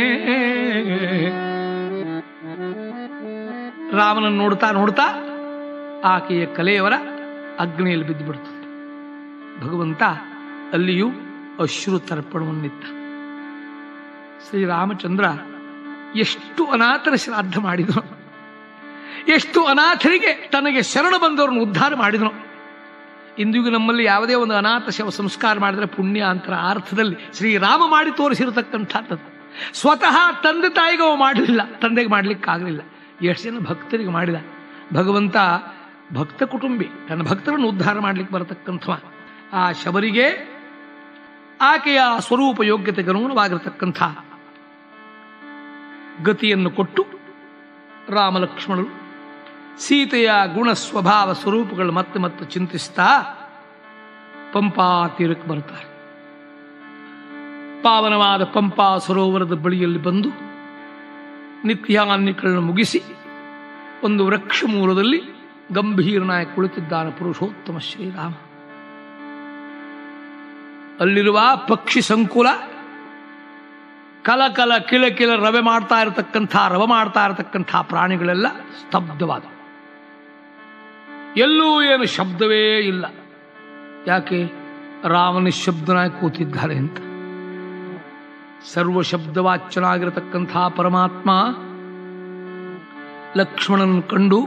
ರಾಮನನ್ನು ನೋಡ್ತಾ ನೋಡ್ತಾ ಆಕೆಯ ಕಲೆಯವರ ಅಗ್ನಿಯಲ್ಲಿ ಬಿದ್ದು ಬಿಡ್ತದೆ ಭಗವಂತ ಅಲ್ಲಿಯೂ ಅಶ್ರು ತರ್ಪಣವನ್ನಿತ್ತ ಶ್ರೀರಾಮಚಂದ್ರ ಎಷ್ಟು ಅನಾಥರ ಶ್ರಾದ್ದ ಮಾಡಿದನು ಎಷ್ಟು ಅನಾಥರಿಗೆ ತನಗೆ ಶರಣ ಬಂದವರನ್ನು ಉದ್ಧಾರ ಮಾಡಿದನು ಇಂದಿಗೂ ನಮ್ಮಲ್ಲಿ ಯಾವುದೇ ಒಂದು ಅನಾಥ ಶವ ಸಂಸ್ಕಾರ ಮಾಡಿದರೆ ಪುಣ್ಯ ಅಂತರ ಅರ್ಥದಲ್ಲಿ ಶ್ರೀರಾಮ ಮಾಡಿ ತೋರಿಸಿರತಕ್ಕಂಥದ್ದು ಸ್ವತಃ ತಂದೆ ತಾಯಿಗೆ ಅವ ಮಾಡಲಿಲ್ಲ ತಂದೆಗೆ ಮಾಡಲಿಕ್ಕಾಗಲಿಲ್ಲ ಎಷ್ಟು ಜನ ಭಕ್ತರಿಗೆ ಮಾಡಿದ ಭಗವಂತ ಭಕ್ತ ಕುಟುಂಬಿ ತನ್ನ ಭಕ್ತರನ್ನು ಉದ್ಧಾರ ಮಾಡಲಿಕ್ಕೆ ಬರತಕ್ಕಂಥವ ಆ ಶಬರಿಗೆ ಆಕೆಯ ಸ್ವರೂಪ ಯೋಗ್ಯತೆಗೆ ಅನುಗುಣವಾಗಿರತಕ್ಕಂಥ ಗತಿಯನ್ನು ಕೊಟ್ಟು ರಾಮಲಕ್ಷ್ಮಣರು ಸೀತೆಯ ಗುಣ ಸ್ವಭಾವ ಸ್ವರೂಪಗಳು ಮತ್ತೆ ಮತ್ತೆ ಚಿಂತಿಸ್ತಾ ಪಂಪಾ ತೀರಕ್ಕೆ ಬರ್ತಾರೆ ಪಾವನವಾದ ಪಂಪಾ ಸರೋವರದ ಬಳಿಯಲ್ಲಿ ಬಂದು ನಿತ್ಯಾನ್ಯಗಳನ್ನು ಮುಗಿಸಿ ಒಂದು ವೃಕ್ಷ ಮೂಲದಲ್ಲಿ ಗಂಭೀರನಾಗಿ ಕುಳಿತಿದ್ದಾನೆ ಪುರುಷೋತ್ತಮ ಶ್ರೀರಾಮ ಅಲ್ಲಿರುವ ಪಕ್ಷಿ ಸಂಕುಲ ಕಲಕಲ ಕಿಲ ರವೆ ಮಾಡ್ತಾ ಇರತಕ್ಕಂಥ ರವ ಮಾಡ್ತಾ ಇರತಕ್ಕಂಥ ಪ್ರಾಣಿಗಳೆಲ್ಲ ಸ್ತಬ್ಧವಾದ ಎಲ್ಲೂ ಏನು ಶಬ್ದವೇ ಇಲ್ಲ ಯಾಕೆ ರಾಮನ ಶಬ್ದನಾಗಿ ಕೂತಿದ್ದಾರೆ ಅಂತ ಸರ್ವ ಶಬ್ದವಾಚ್ಯನಾಗಿರತಕ್ಕಂಥ ಪರಮಾತ್ಮ ಲಕ್ಷ್ಮಣನ ಕಂಡು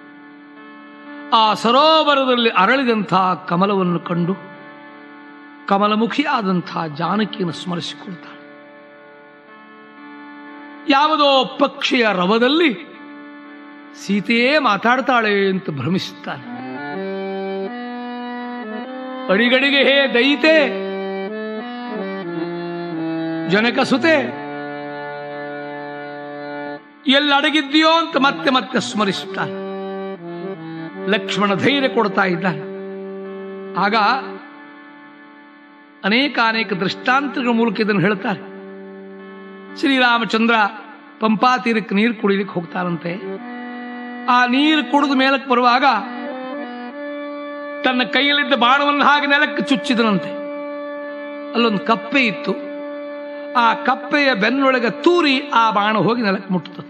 ಆ ಸರೋವರದಲ್ಲಿ ಅರಳಿದಂಥ ಕಮಲವನ್ನು ಕಂಡು ಕಮಲಮುಖಿಯಾದಂಥ ಜಾನಕಿಯನ್ನು ಸ್ಮರಿಸಿಕೊಳ್ತಾಳೆ ಯಾವುದೋ ಪಕ್ಷಿಯ ರವದಲ್ಲಿ ಸೀತೆಯೇ ಮಾತಾಡ್ತಾಳೆ ಅಂತ ಭ್ರಮಿಸುತ್ತಾನೆ ಅಡಿಗಡಿಗೆ ಹೇ ದಯಿತೆ ಜನಕ ಸುತೆ ಎಲ್ಲಡಗಿದ್ಯೋ ಅಂತ ಮತ್ತೆ ಮತ್ತೆ ಸ್ಮರಿಸುತ್ತಾನೆ ಲಕ್ಷ್ಮಣ ಧೈರ್ಯ ಕೊಡ್ತಾ ಇದ್ದಾನೆ ಆಗ ಅನೇಕ ಅನೇಕ ದೃಷ್ಟಾಂತಗಳ ಮೂಲಕ ಇದನ್ನು ಹೇಳ್ತಾರೆ ಶ್ರೀರಾಮಚಂದ್ರ ಪಂಪಾ ತೀರಕ್ಕೆ ನೀರು ಕುಡಿಲಿಕ್ಕೆ ಹೋಗ್ತಾರಂತೆ ಆ ನೀರು ಕುಡಿದ ಮೇಲಕ್ಕೆ ಬರುವಾಗ ತನ್ನ ಕೈಯಲ್ಲಿದ್ದ ಬಾಣವನ್ನು ಹಾಗೆ ನೆಲಕ್ಕೆ ಚುಚ್ಚಿದನಂತೆ ಅಲ್ಲೊಂದು ಕಪ್ಪೆ ಇತ್ತು ಆ ಕಪ್ಪೆಯ ಬೆನ್ನೊಳಗೆ ತೂರಿ ಆ ಬಾಣ ಹೋಗಿ ನೆಲಕ್ಕೆ ಮುಟ್ಟುತ್ತದೆ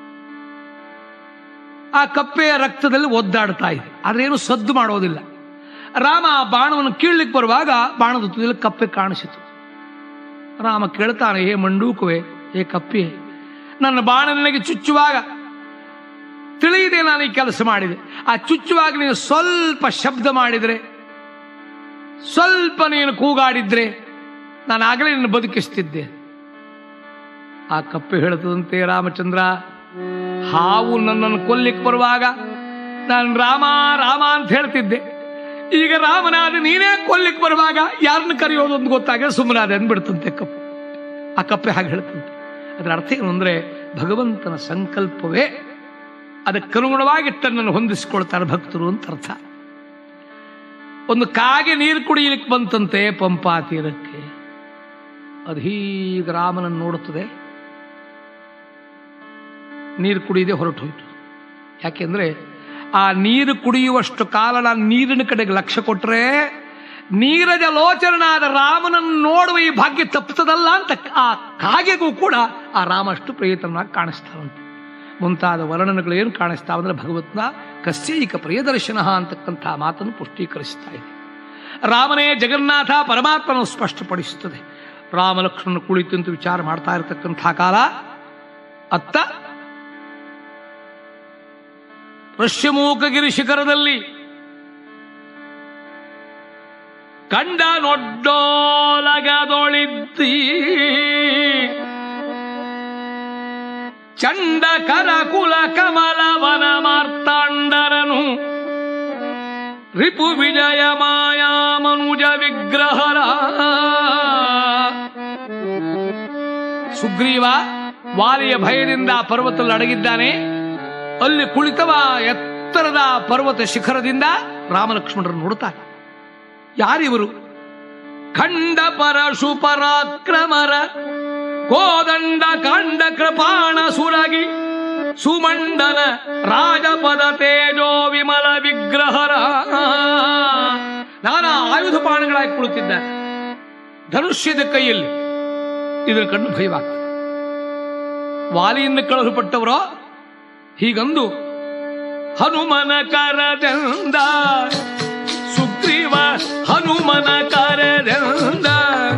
ಆ ಕಪ್ಪೆಯ ರಕ್ತದಲ್ಲಿ ಒದ್ದಾಡ್ತಾ ಇದೆ ಆದ್ರೇನು ಸದ್ದು ಮಾಡೋದಿಲ್ಲ ರಾಮ ಆ ಬಾಣವನ್ನು ಕೀಳ್ಲಿಕ್ಕೆ ಬರುವಾಗ ಬಾಣದ ತುದಿಯಲ್ಲಿ ಕಪ್ಪೆ ಕಾಣಿಸಿತು ರಾಮ ಕೇಳ್ತಾನೆ ಹೇ ಮಂಡೂಕುವೆ ಹೇ ಕಪ್ಪೆ ನನ್ನ ಬಾಣ ನನಗೆ ಚುಚ್ಚುವಾಗ ತಿಳಿಯದೆ ನಾನು ಈ ಕೆಲಸ ಮಾಡಿದೆ ಆ ಚುಚ್ಚುವಾಗ ನೀನು ಸ್ವಲ್ಪ ಶಬ್ದ ಮಾಡಿದ್ರೆ ಸ್ವಲ್ಪ ನೀನು ಕೂಗಾಡಿದ್ರೆ ನಾನು ಆಗಲೇ ನಿನ್ನ ಬದುಕಿಸ್ತಿದ್ದೆ ಆ ಕಪ್ಪೆ ಹೇಳುತ್ತದಂತೆ ರಾಮಚಂದ್ರ ಹಾವು ನನ್ನನ್ನು ಕೊಲ್ಲಿಕ್ಕೆ ಬರುವಾಗ ನಾನು ರಾಮ ರಾಮ ಅಂತ ಹೇಳ್ತಿದ್ದೆ ಈಗ ರಾಮನಾದ ನೀನೇ ಕೊಲ್ಲಿಕ್ಕೆ ಬರುವಾಗ ಯಾರನ್ನ ಕರೆಯೋದು ಅಂತ ಗೊತ್ತಾಗ ಸುಮ್ಮನಾದೆ ಅಂದ್ಬಿಡ್ತಂತೆ ಕಪ್ಪೆ ಆ ಕಪ್ಪೆ ಹಾಗೆ ಹೇಳ್ತಂತೆ ಅದರ ಅರ್ಥ ಏನು ಅಂದ್ರೆ ಭಗವಂತನ ಸಂಕಲ್ಪವೇ ಅದಕ್ಕನುಗುಣವಾಗಿ ತನ್ನನ್ನು ಹೊಂದಿಸಿಕೊಳ್ತಾರೆ ಭಕ್ತರು ಅಂತ ಅರ್ಥ ಒಂದು ಕಾಗೆ ನೀರು ಕುಡಿಯಲಿಕ್ಕೆ ಬಂತಂತೆ ಪಂಪಾ ತೀರಕ್ಕೆ ಅದು ಹೀಗೆ ರಾಮನನ್ನು ನೋಡುತ್ತದೆ ನೀರು ಕುಡಿಯದೆ ಹೊರಟು ಹೋಯಿತು ಯಾಕೆಂದ್ರೆ ಆ ನೀರು ಕುಡಿಯುವಷ್ಟು ಕಾಲ ನಾನು ನೀರಿನ ಕಡೆಗೆ ಲಕ್ಷ್ಯ ಕೊಟ್ರೆ ನೀರಜ ಲೋಚನಾದ ರಾಮನನ್ನು ನೋಡುವ ಈ ಭಾಗ್ಯ ತಪ್ಪುತ್ತದಲ್ಲ ಅಂತ ಆ ಕಾಗೆಗೂ ಕೂಡ ಆ ರಾಮ ಅಷ್ಟು ಪ್ರಿಯತನಾಗಿ ಕಾಣಿಸ್ತಾವಂತೆ ಮುಂತಾದ ವರ್ಣನೆಗಳು ಏನು ಕಾಣಿಸ್ತಾವಂದ್ರೆ ಭಗವತ್ನ ಕಸ್ಯೈಕ ಪ್ರಿಯದರ್ಶನ ಅಂತಕ್ಕಂಥ ಮಾತನ್ನು ಪುಷ್ಟೀಕರಿಸ್ತಾ ಇದೆ ರಾಮನೇ ಜಗನ್ನಾಥ ಪರಮಾತ್ಮನು ಸ್ಪಷ್ಟಪಡಿಸುತ್ತದೆ ರಾಮ ಲಕ್ಷ್ಮಣ ಕುಳಿತು ಅಂತ ವಿಚಾರ ಮಾಡ್ತಾ ಇರತಕ್ಕಂಥ ಕಾಲ ಅತ್ತ ಋಷ್ಯಮೂಕಗಿರಿ ಶಿಖರದಲ್ಲಿ ಕಂಡ ನೊಡ್ಡೋಲಗದೊಳಿದ್ದಿ ಚಂಡ ಕರಕುಲ ಕಮಲವನ ಮಾರ್ತಾಂಡರನು ರಿಪು ವಿಜಯ ಮಾಯಾ ಮನುಜ ವಿಗ್ರಹರ ಸುಗ್ರೀವ ವಾಲಿಯ ಭಯದಿಂದ ಪರ್ವತದಲ್ಲಿ ಅಡಗಿದ್ದಾನೆ ಅಲ್ಲಿ ಕುಳಿತವ ಎತ್ತರದ ಪರ್ವತ ಶಿಖರದಿಂದ ರಾಮಲಕ್ಷ್ಮಣರನ್ನು ನೋಡುತ್ತಾರೆ ಯಾರಿವರು ಖಂಡ ಪರಶು ಪರಾಕ್ರಮರ ಕೋದಂಡ ಕಾಂಡ ಕೃಪಾಣ ಸುರಗಿ ಸುಮಂಡಲ ರಾಜಪದ ತೇಜೋ ವಿಮಲ ವಿಗ್ರಹರ ನಾನಾ ಆಯುಧ ಪಾಣಗಳಾಗಿ ಕುಳಿತಿದ್ದಾರೆ ಧನುಷ್ಯದ ಕೈಯಲ್ಲಿ ಇದರ ಕಣ್ಣು ಭಯವಾಗ್ತದೆ ವಾಲಿಯಿಂದ ಕಳುಹಿಪಟ್ಟವರೋ ಹೀಗಂದು ಹನುಮನ ಕರದಿಂದ ಸುಗ್ರೀವ ಹನುಮನ ಕರದಿಂದ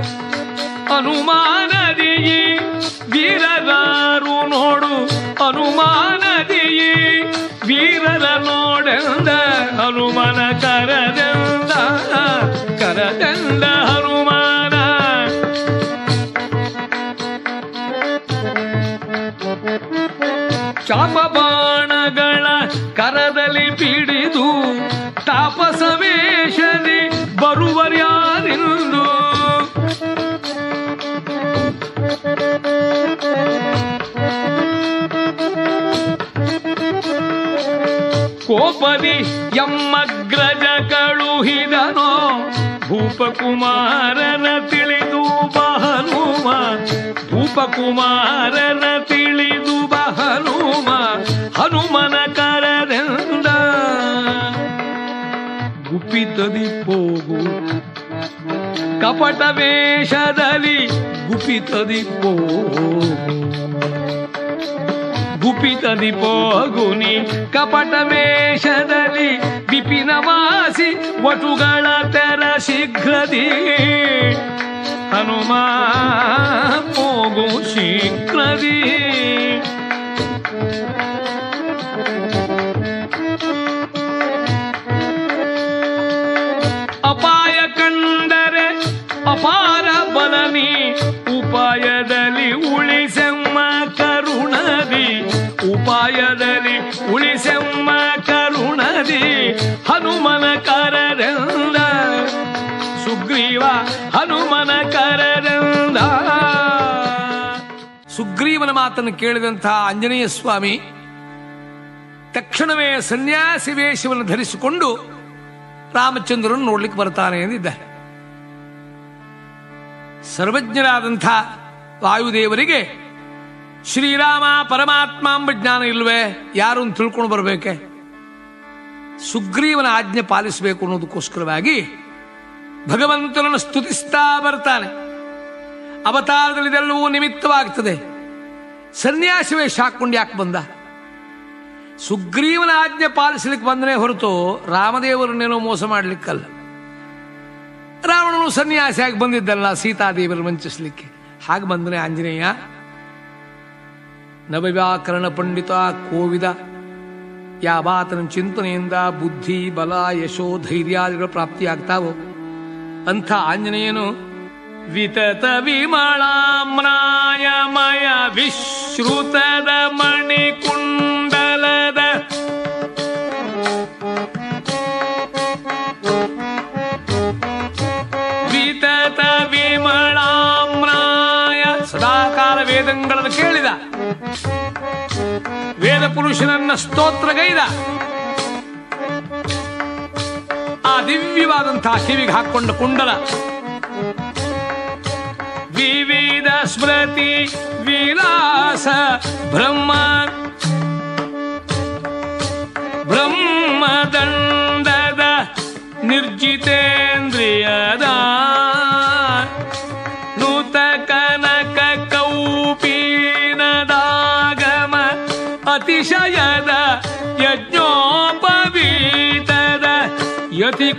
ಅನುಮಾನದಿಯಿ ವೀರರಾರು ನೋಡು ಅನುಮಾನದಿಯಿ ವೀರರ ನೋಡೆಂದ ಹನುಮನ ಕರದಿಂದ ಕರದಿಂದ ಹನುಮಾನ ಚಾಪಬಾಣಗಳ ಕರದಲ್ಲಿ ಪಿಡಿದು ತಾಪಸವೇಶದಿ ಬರುವರ್ಯಾರಿಂದು ಕೋಪದಿ ಎಮ್ಮಗ್ರಜ ಕಳುಹಿದನೋ ಭೂಪಕುಮಾರನ ತಿಳಿದು ಬಹನುಮ ಭೂಪಕುಮಾರನ ತಿಳಿದು ಬಹನುಮ ಹನುಮನ ಕರದಿಂದ ಗುಪಿತದಿ ಹೋಗು ಕಪಟ ವೇಷದಲ್ಲಿ ಗುಪಿತದಿ ಹೋಗು ಗುಪಿತದಿ ಪೋಗುನಿ ಕಪಟ ವೇಷದಲ್ಲಿ ವಿಪಿನ ವಾಸಿ ವಟುಗಳ ತೆರ ಶೀಘ್ರದಿ ಹನುಮ ಹೋಗು ಶೀಘ್ರದಿ ಅಪಾಯ ಕಂಡರೆ ಅಪಾರ ಬಲನಿ ಉಪಾಯದಲ್ಲಿ ಉಳಿಸೆಮ್ಮ ಕರುಣದಿ ಉಪಾಯದಲ್ಲಿ ಉಳಿಸೆಮ್ಮ ಕರುಣದಿ ಹನುಮನ ಕರರೆಂದ ಸುಗ್ರೀವ ಹನುಮನ ಕರರೆಂದ ಸುಗ್ರೀವನ ಮಾತನ್ನು ಕೇಳಿದಂತಹ ಆಂಜನೇಯ ಸ್ವಾಮಿ ತಕ್ಷಣವೇ ಸನ್ಯಾಸಿ ವೇಷವನ್ನು ಧರಿಸಿಕೊಂಡು ರಾಮಚಂದ್ರನು ನೋಡ್ಲಿಕ್ಕೆ ಬರ್ತಾನೆ ಎಂದಿದ್ದಾರೆ ಸರ್ವಜ್ಞರಾದಂಥ ವಾಯುದೇವರಿಗೆ ಶ್ರೀರಾಮ ಪರಮಾತ್ಮ ಎಂಬ ಜ್ಞಾನ ಇಲ್ವೇ ಯಾರು ಅಂತ ತಿಳ್ಕೊಂಡು ಬರಬೇಕೆ ಸುಗ್ರೀವನ ಆಜ್ಞೆ ಪಾಲಿಸಬೇಕು ಅನ್ನೋದಕ್ಕೋಸ್ಕರವಾಗಿ ಭಗವಂತನನ್ನು ಸ್ತುತಿಸ್ತಾ ಬರ್ತಾನೆ ಅವತಾರದಲ್ಲಿ ಇದೆಲ್ಲವೂ ನಿಮಿತ್ತವಾಗ್ತದೆ ಸನ್ಯಾಸಿ ವೇಷ ಹಾಕೊಂಡು ಯಾಕೆ ಬಂದ ಸುಗ್ರೀವನ ಆಜ್ಞೆ ಪಾಲಿಸಲಿಕ್ಕೆ ಬಂದನೇ ಹೊರತು ರಾಮದೇವರನ್ನೇನೋ ಮೋಸ ಮಾಡಲಿಕ್ಕಲ್ಲ ರಾವಣನು ಸನ್ಯಾಸಿಯಾಗಿ ಬಂದಿದ್ದಲ್ಲ ಸೀತಾದೇವಿಯನ್ನು ವಂಚಿಸಲಿಕ್ಕೆ ಹಾಗೆ ಬಂದನೆ ಆಂಜನೇಯ ನವವ್ಯಾಕರಣ ಪಂಡಿತ ಕೋವಿದ ಯಾವಾತನ ಚಿಂತನೆಯಿಂದ ಬುದ್ಧಿ ಬಲ ಯಶೋ ಧೈರ್ಯಾದಿಗಳು ಪ್ರಾಪ್ತಿಯಾಗ್ತಾವೋ ಅಂಥ ಆಂಜನೇಯನು ವಿತತ ವಿಮಳಾಮ್ರಾಯಮಯ ವಿಶ್ರುತದ ಮಣಿಕುಂಡಲದ ವಿತತ ವಿಮಳಾಮ್ರಾಯ ಸದಾಕಾಲ ವೇದಂಗಳನ್ನು ಕೇಳಿದ ವೇದ ಪುರುಷನನ್ನ ಸ್ತೋತ್ರಗೈದ ಆ ದಿವ್ಯವಾದಂತಹ ಕಿವಿಗೆ ಹಾಕೊಂಡ ಕುಂಡಲ ವಿವಿಧ ಸ್ಮೃತಿ ವಿಲಾಸ ಬ್ರಹ್ಮ ಬ್ರಹ್ಮದಂಡದ ನಿರ್ಜಿತೇಂದ್ರಿಯದ ನೂತ ಕನಕ ಕೌಪೀನದಾಗಮ ಅತಿಶಯದ ಯಜ್ಞೋಪವೀತದ ಯತಿ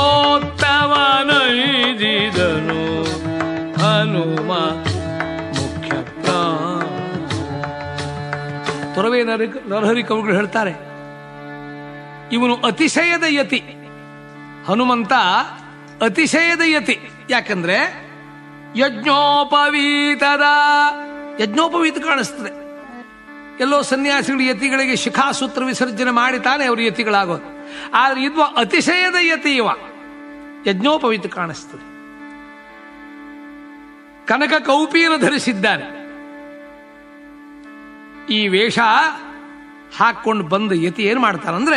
ಕುಲೋತ್ತಮನೈದಿದನು ಹನುಮ ಮುಖ್ಯ ತೊರವೆ ನರ ನರಹರಿ ಕವಿಗಳು ಹೇಳ್ತಾರೆ ಇವನು ಅತಿಶಯದ ಯತಿ ಹನುಮಂತ ಅತಿಶಯದ ಯತಿ ಯಾಕಂದ್ರೆ ಯಜ್ಞೋಪವೀತದ ಯಜ್ಞೋಪವೀತ ಕಾಣಿಸ್ತದೆ ಎಲ್ಲೋ ಸನ್ಯಾಸಿಗಳು ಯತಿಗಳಿಗೆ ಶಿಖಾಸೂತ್ರ ವಿಸರ್ಜನೆ ಮಾಡಿ ತಾನೇ ಅವರು ಯತಿಗಳಾಗೋದು ಆದ್ರೆ ಇದು ಅತಿಶಯದ ಯತಿ ಇವ ಯಜ್ಞೋಪವೀತ ಕಾಣಿಸ್ತದೆ ಕನಕ ಕೌಪಿಯನ್ನು ಧರಿಸಿದ್ದಾನೆ ಈ ವೇಷ ಹಾಕೊಂಡು ಬಂದ ಯತಿ ಏನ್ ಮಾಡ್ತಾನಂದ್ರೆ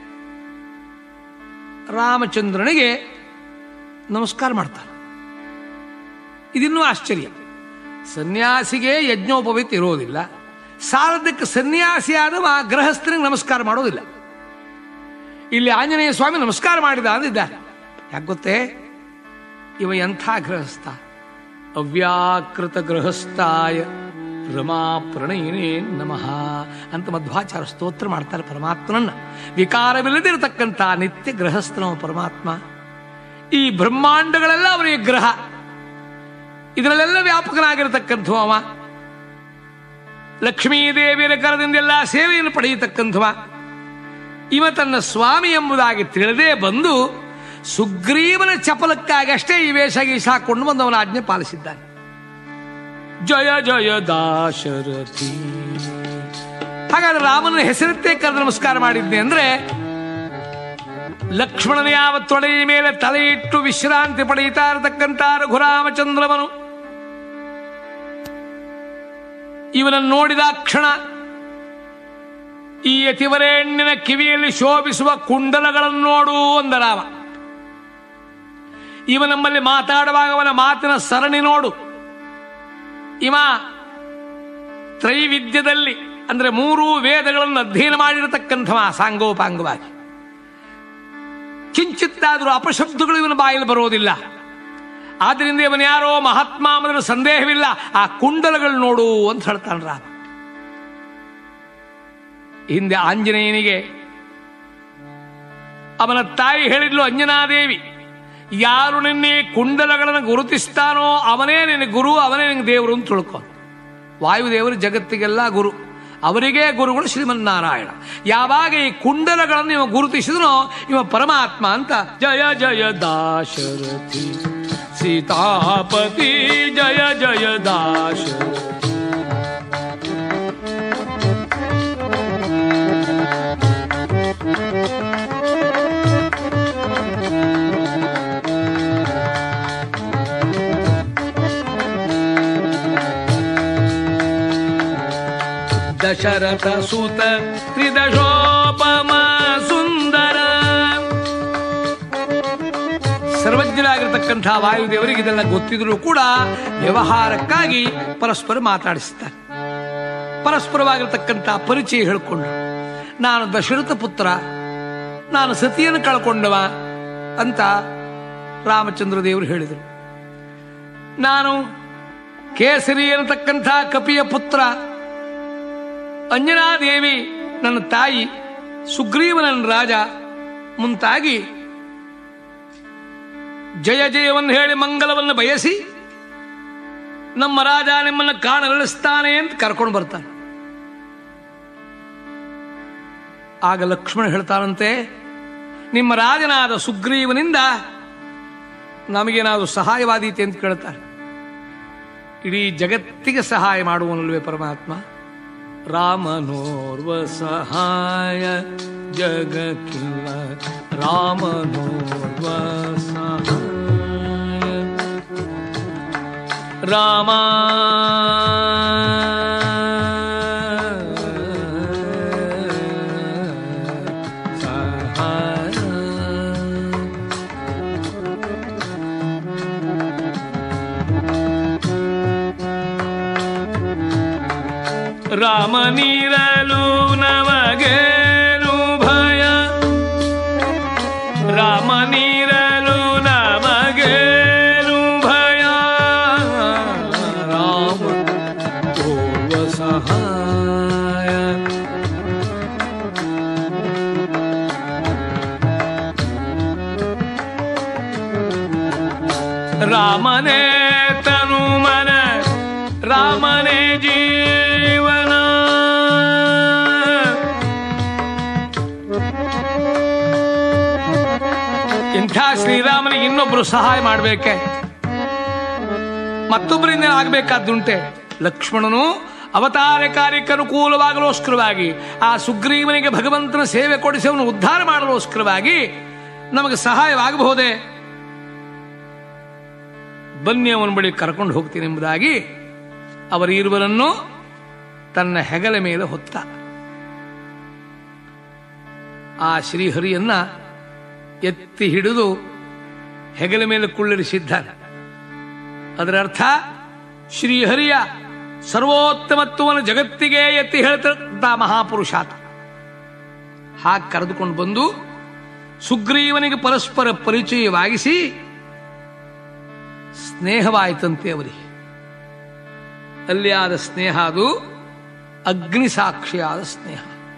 ರಾಮಚಂದ್ರನಿಗೆ ನಮಸ್ಕಾರ ಮಾಡ್ತಾನೆ ಇದಿನ್ನೂ ಆಶ್ಚರ್ಯ ಸನ್ಯಾಸಿಗೆ ಯಜ್ಞೋಪವೀತ ಇರೋದಿಲ್ಲ ಸಾಲದಕ್ಕೆ ಸನ್ಯಾಸಿ ಆದವ ಗೃಹಸ್ಥನಿಗೆ ನಮಸ್ಕಾರ ಮಾಡೋದಿಲ್ಲ ಇಲ್ಲಿ ಆಂಜನೇಯ ಸ್ವಾಮಿ ನಮಸ್ಕಾರ ಮಾಡಿದ ಅಂದಿದ್ದಾರೆ ಯಾಕೆ ಗೊತ್ತೇ ಇವ ಎಂಥ ಗೃಹಸ್ಥ ಅವ್ಯಾಕೃತ ಗೃಹಸ್ಥಾಯ ರಮಾ ಪ್ರಣಯಿನೇ ನಮಃ ಅಂತ ಮಧ್ವಾಚಾರ ಸ್ತೋತ್ರ ಮಾಡ್ತಾರೆ ಪರಮಾತ್ಮನನ್ನ ವಿಕಾರವಿಲ್ಲದಿರತಕ್ಕಂಥ ನಿತ್ಯ ಗೃಹಸ್ಥನವ ಪರಮಾತ್ಮ ಈ ಬ್ರಹ್ಮಾಂಡಗಳೆಲ್ಲ ಅವನಿಗೆ ಗ್ರಹ ಇದರಲ್ಲೆಲ್ಲ ವ್ಯಾಪಕನಾಗಿರತಕ್ಕಂಥವ ಅವ ಲಕ್ಷ್ಮೀದೇವಿಯರ ಕರದಿಂದೆಲ್ಲ ಸೇವೆಯನ್ನು ಪಡೆಯತಕ್ಕಂಥವ ಇವ ತನ್ನ ಸ್ವಾಮಿ ಎಂಬುದಾಗಿ ತಿಳಿದೇ ಬಂದು ಸುಗ್ರೀವನ ಚಪಲಕ್ಕಾಗಿ ಅಷ್ಟೇ ಈ ವೇಷ ಗೀಷ ಹಾಕೊಂಡು ಬಂದು ಅವನ ಆಜ್ಞೆ ಪಾಲಿಸಿದ್ದಾನೆ ಜಯ ಜಯ ದಾಶರಥಿ ಹಾಗಾದ್ರೆ ರಾಮನ ಹೆಸರತ್ತೇ ಕರೆದು ನಮಸ್ಕಾರ ಮಾಡಿದ್ದೆ ಅಂದ್ರೆ ಲಕ್ಷ್ಮಣನ ಯಾವ ತೊಡೆಯ ಮೇಲೆ ತಲೆ ಇಟ್ಟು ವಿಶ್ರಾಂತಿ ಪಡೆಯುತ್ತಾ ಇರತಕ್ಕಂಥ ರಘುರಾಮಚಂದ್ರವನು ಇವನನ್ನು ನೋಡಿದ ಕ್ಷಣ ಈ ಯತಿವರೇಣ್ಯನ ಕಿವಿಯಲ್ಲಿ ಶೋಭಿಸುವ ಕುಂಡಲಗಳನ್ನು ನೋಡು ಅಂದ ರಾಮ ಇವ ನಮ್ಮಲ್ಲಿ ಮಾತಾಡುವಾಗ ಅವನ ಮಾತಿನ ಸರಣಿ ನೋಡು ಇವ ತ್ರೈವಿದ್ಯದಲ್ಲಿ ಅಂದ್ರೆ ಮೂರು ವೇದಗಳನ್ನು ಅಧ್ಯಯನ ಮಾಡಿರತಕ್ಕಂಥವ ಸಾಂಗೋಪಾಂಗವಾಗಿ ಕಿಂಚಿತ್ತಾದರೂ ಅಪಶಬ್ದಗಳು ಇವನ ಬಾಯಲ್ಲಿ ಬರೋದಿಲ್ಲ ಆದ್ರಿಂದ ಇವನು ಯಾರೋ ಮಹಾತ್ಮ ಅನ್ನೋದ್ರ ಸಂದೇಹವಿಲ್ಲ ಆ ಕುಂಡಲಗಳು ನೋಡು ಅಂತ ಹೇಳ್ತಾನೆ ರಾಮ ಹಿಂದೆ ಆಂಜನೇಯನಿಗೆ ಅವನ ತಾಯಿ ಹೇಳಿದ್ಲು ಅಂಜನಾದೇವಿ ಯಾರು ನಿನ್ನೆ ಕುಂಡಲಗಳನ್ನು ಗುರುತಿಸ್ತಾನೋ ಅವನೇ ನಿನ್ನ ಗುರು ಅವನೇ ನಿನಗೆ ದೇವರು ಅಂತ ತಿಳ್ಕೊ ವಾಯುದೇವರು ಜಗತ್ತಿಗೆಲ್ಲ ಗುರು ಅವರಿಗೇ ಗುರುಗಳು ಶ್ರೀಮನ್ನಾರಾಯಣ ಯಾವಾಗ ಈ ಕುಂಡಲಗಳನ್ನು ಇವ ಗುರುತಿಸಿದನೋ ಇವ ಪರಮಾತ್ಮ ಅಂತ ಜಯ ಜಯ ದಾಶರಥಿ ಸೀತಾಪತಿ ಜಯ ಜಯ ದಾಶರಥಿ ದಶರಥ ಸೂತ ತ್ರಿದಶೋಪಮ ಸುಂದರ ಸರ್ವಜ್ಞರಾಗಿರ್ತಕ್ಕಂಥ ವಾಯುದೇವರಿಗೆ ಇದೆಲ್ಲ ಗೊತ್ತಿದ್ರೂ ಕೂಡ ವ್ಯವಹಾರಕ್ಕಾಗಿ ಪರಸ್ಪರ ಮಾತಾಡಿಸ್ತಾರೆ ಪರಸ್ಪರವಾಗಿರ್ತಕ್ಕಂಥ ಪರಿಚಯ ಹೇಳಿಕೊಂಡು ನಾನು ದಶರಥ ಪುತ್ರ ನಾನು ಸತಿಯನ್ನು ಕಳ್ಕೊಂಡವ ಅಂತ ರಾಮಚಂದ್ರ ದೇವರು ಹೇಳಿದರು ನಾನು ಕೇಸರಿ ಅನ್ನತಕ್ಕಂಥ ಕಪಿಯ ಪುತ್ರ ಅಂಜನಾದೇವಿ ನನ್ನ ತಾಯಿ ಸುಗ್ರೀವನನ್ನ ರಾಜ ಮುಂತಾಗಿ ಜಯ ಜಯವನ್ನು ಹೇಳಿ ಮಂಗಲವನ್ನು ಬಯಸಿ ನಮ್ಮ ರಾಜ ನಿಮ್ಮನ್ನು ಕಾಣಲಿಸ್ತಾನೆ ಅಂತ ಕರ್ಕೊಂಡು ಬರ್ತಾನೆ ಆಗ ಲಕ್ಷ್ಮಣ ಹೇಳ್ತಾನಂತೆ ನಿಮ್ಮ ರಾಜನಾದ ಸುಗ್ರೀವನಿಂದ ನಮಗೇನಾದರೂ ಸಹಾಯವಾದೀತೆ ಅಂತ ಕೇಳ್ತಾರೆ ಇಡೀ ಜಗತ್ತಿಗೆ ಸಹಾಯ ಮಾಡುವನಲ್ವೇ ಪರಮಾತ್ಮ ರಾಮನೋರ್ವ ಸಹಾಯ ಜಗಕ್ಕಿಲ್ಲ ರಾಮನೋರ್ವ ಸಹಾಯ ರಾಮ ಸಹಾಯ ರಾಮ ನೀರಲು ನಮಗೇನು ಭಯ ರಾಮ ನೀರಲು ನಮಗೇನು ಭಯ ರಾಮ ಪೂರ್ವ ಸಹಾಯ ರಾಮನೇ ತನು ಮನ ರಾಮನೇ ಜೀವನ ಇಂಥ ಶ್ರೀರಾಮನಿಗೆ ಇನ್ನೊಬ್ರು ಸಹಾಯ ಮಾಡಬೇಕೆ ಮತ್ತೊಬ್ಬರಿಂದ ಆಗ್ಬೇಕಾದ್ದುಂಟೆ ಲಕ್ಷ್ಮಣನು ಅವತಾರ ಕಾರ್ಯಕ್ಕೆ ಅನುಕೂಲವಾಗಲೋಸ್ಕರವಾಗಿ ಆ ಸುಗ್ರೀವನಿಗೆ ಭಗವಂತನ ಸೇವೆ ಕೊಡಿಸಿ ಅವನು ಉದ್ಧಾರ ಮಾಡಲೋಸ್ಕರವಾಗಿ ನಮಗೆ ಸಹಾಯವಾಗಬಹುದೇ ಬನ್ನಿ ಅವನ ಬಳಿ ಕರ್ಕೊಂಡು ಹೋಗ್ತೀನಿ ಎಂಬುದಾಗಿ ಅವರಿರುವರನ್ನು ತನ್ನ ಹೆಗಲ ಮೇಲೆ ಹೊತ್ತ ಆ ಶ್ರೀಹರಿಯನ್ನ ಎತ್ತಿ ಹಿಡಿದು ಹೆಗಲ ಮೇಲೆ ಕುಳ್ಳಿರಿಸಿದ್ದಾನೆ ಅದರ ಅರ್ಥ ಶ್ರೀಹರಿಯ ಸರ್ವೋತ್ತಮತ್ವವನ್ನು ಜಗತ್ತಿಗೆ ಎತ್ತಿ ಹೇಳ್ತಿದ್ದ ಮಹಾಪುರುಷಾತ ಹಾಗೆ ಕರೆದುಕೊಂಡು ಬಂದು ಸುಗ್ರೀವನಿಗೆ ಪರಸ್ಪರ ಪರಿಚಯವಾಗಿಸಿ ಸ್ನೇಹವಾಯಿತಂತೆ ಅವರಿಗೆ ಅಲ್ಲಿ ಆದ ಸ್ನೇಹ ಅದು ಅಗ್ನಿ ಸಾಕ್ಷಿಯಾದ ಸ್ನೇಹ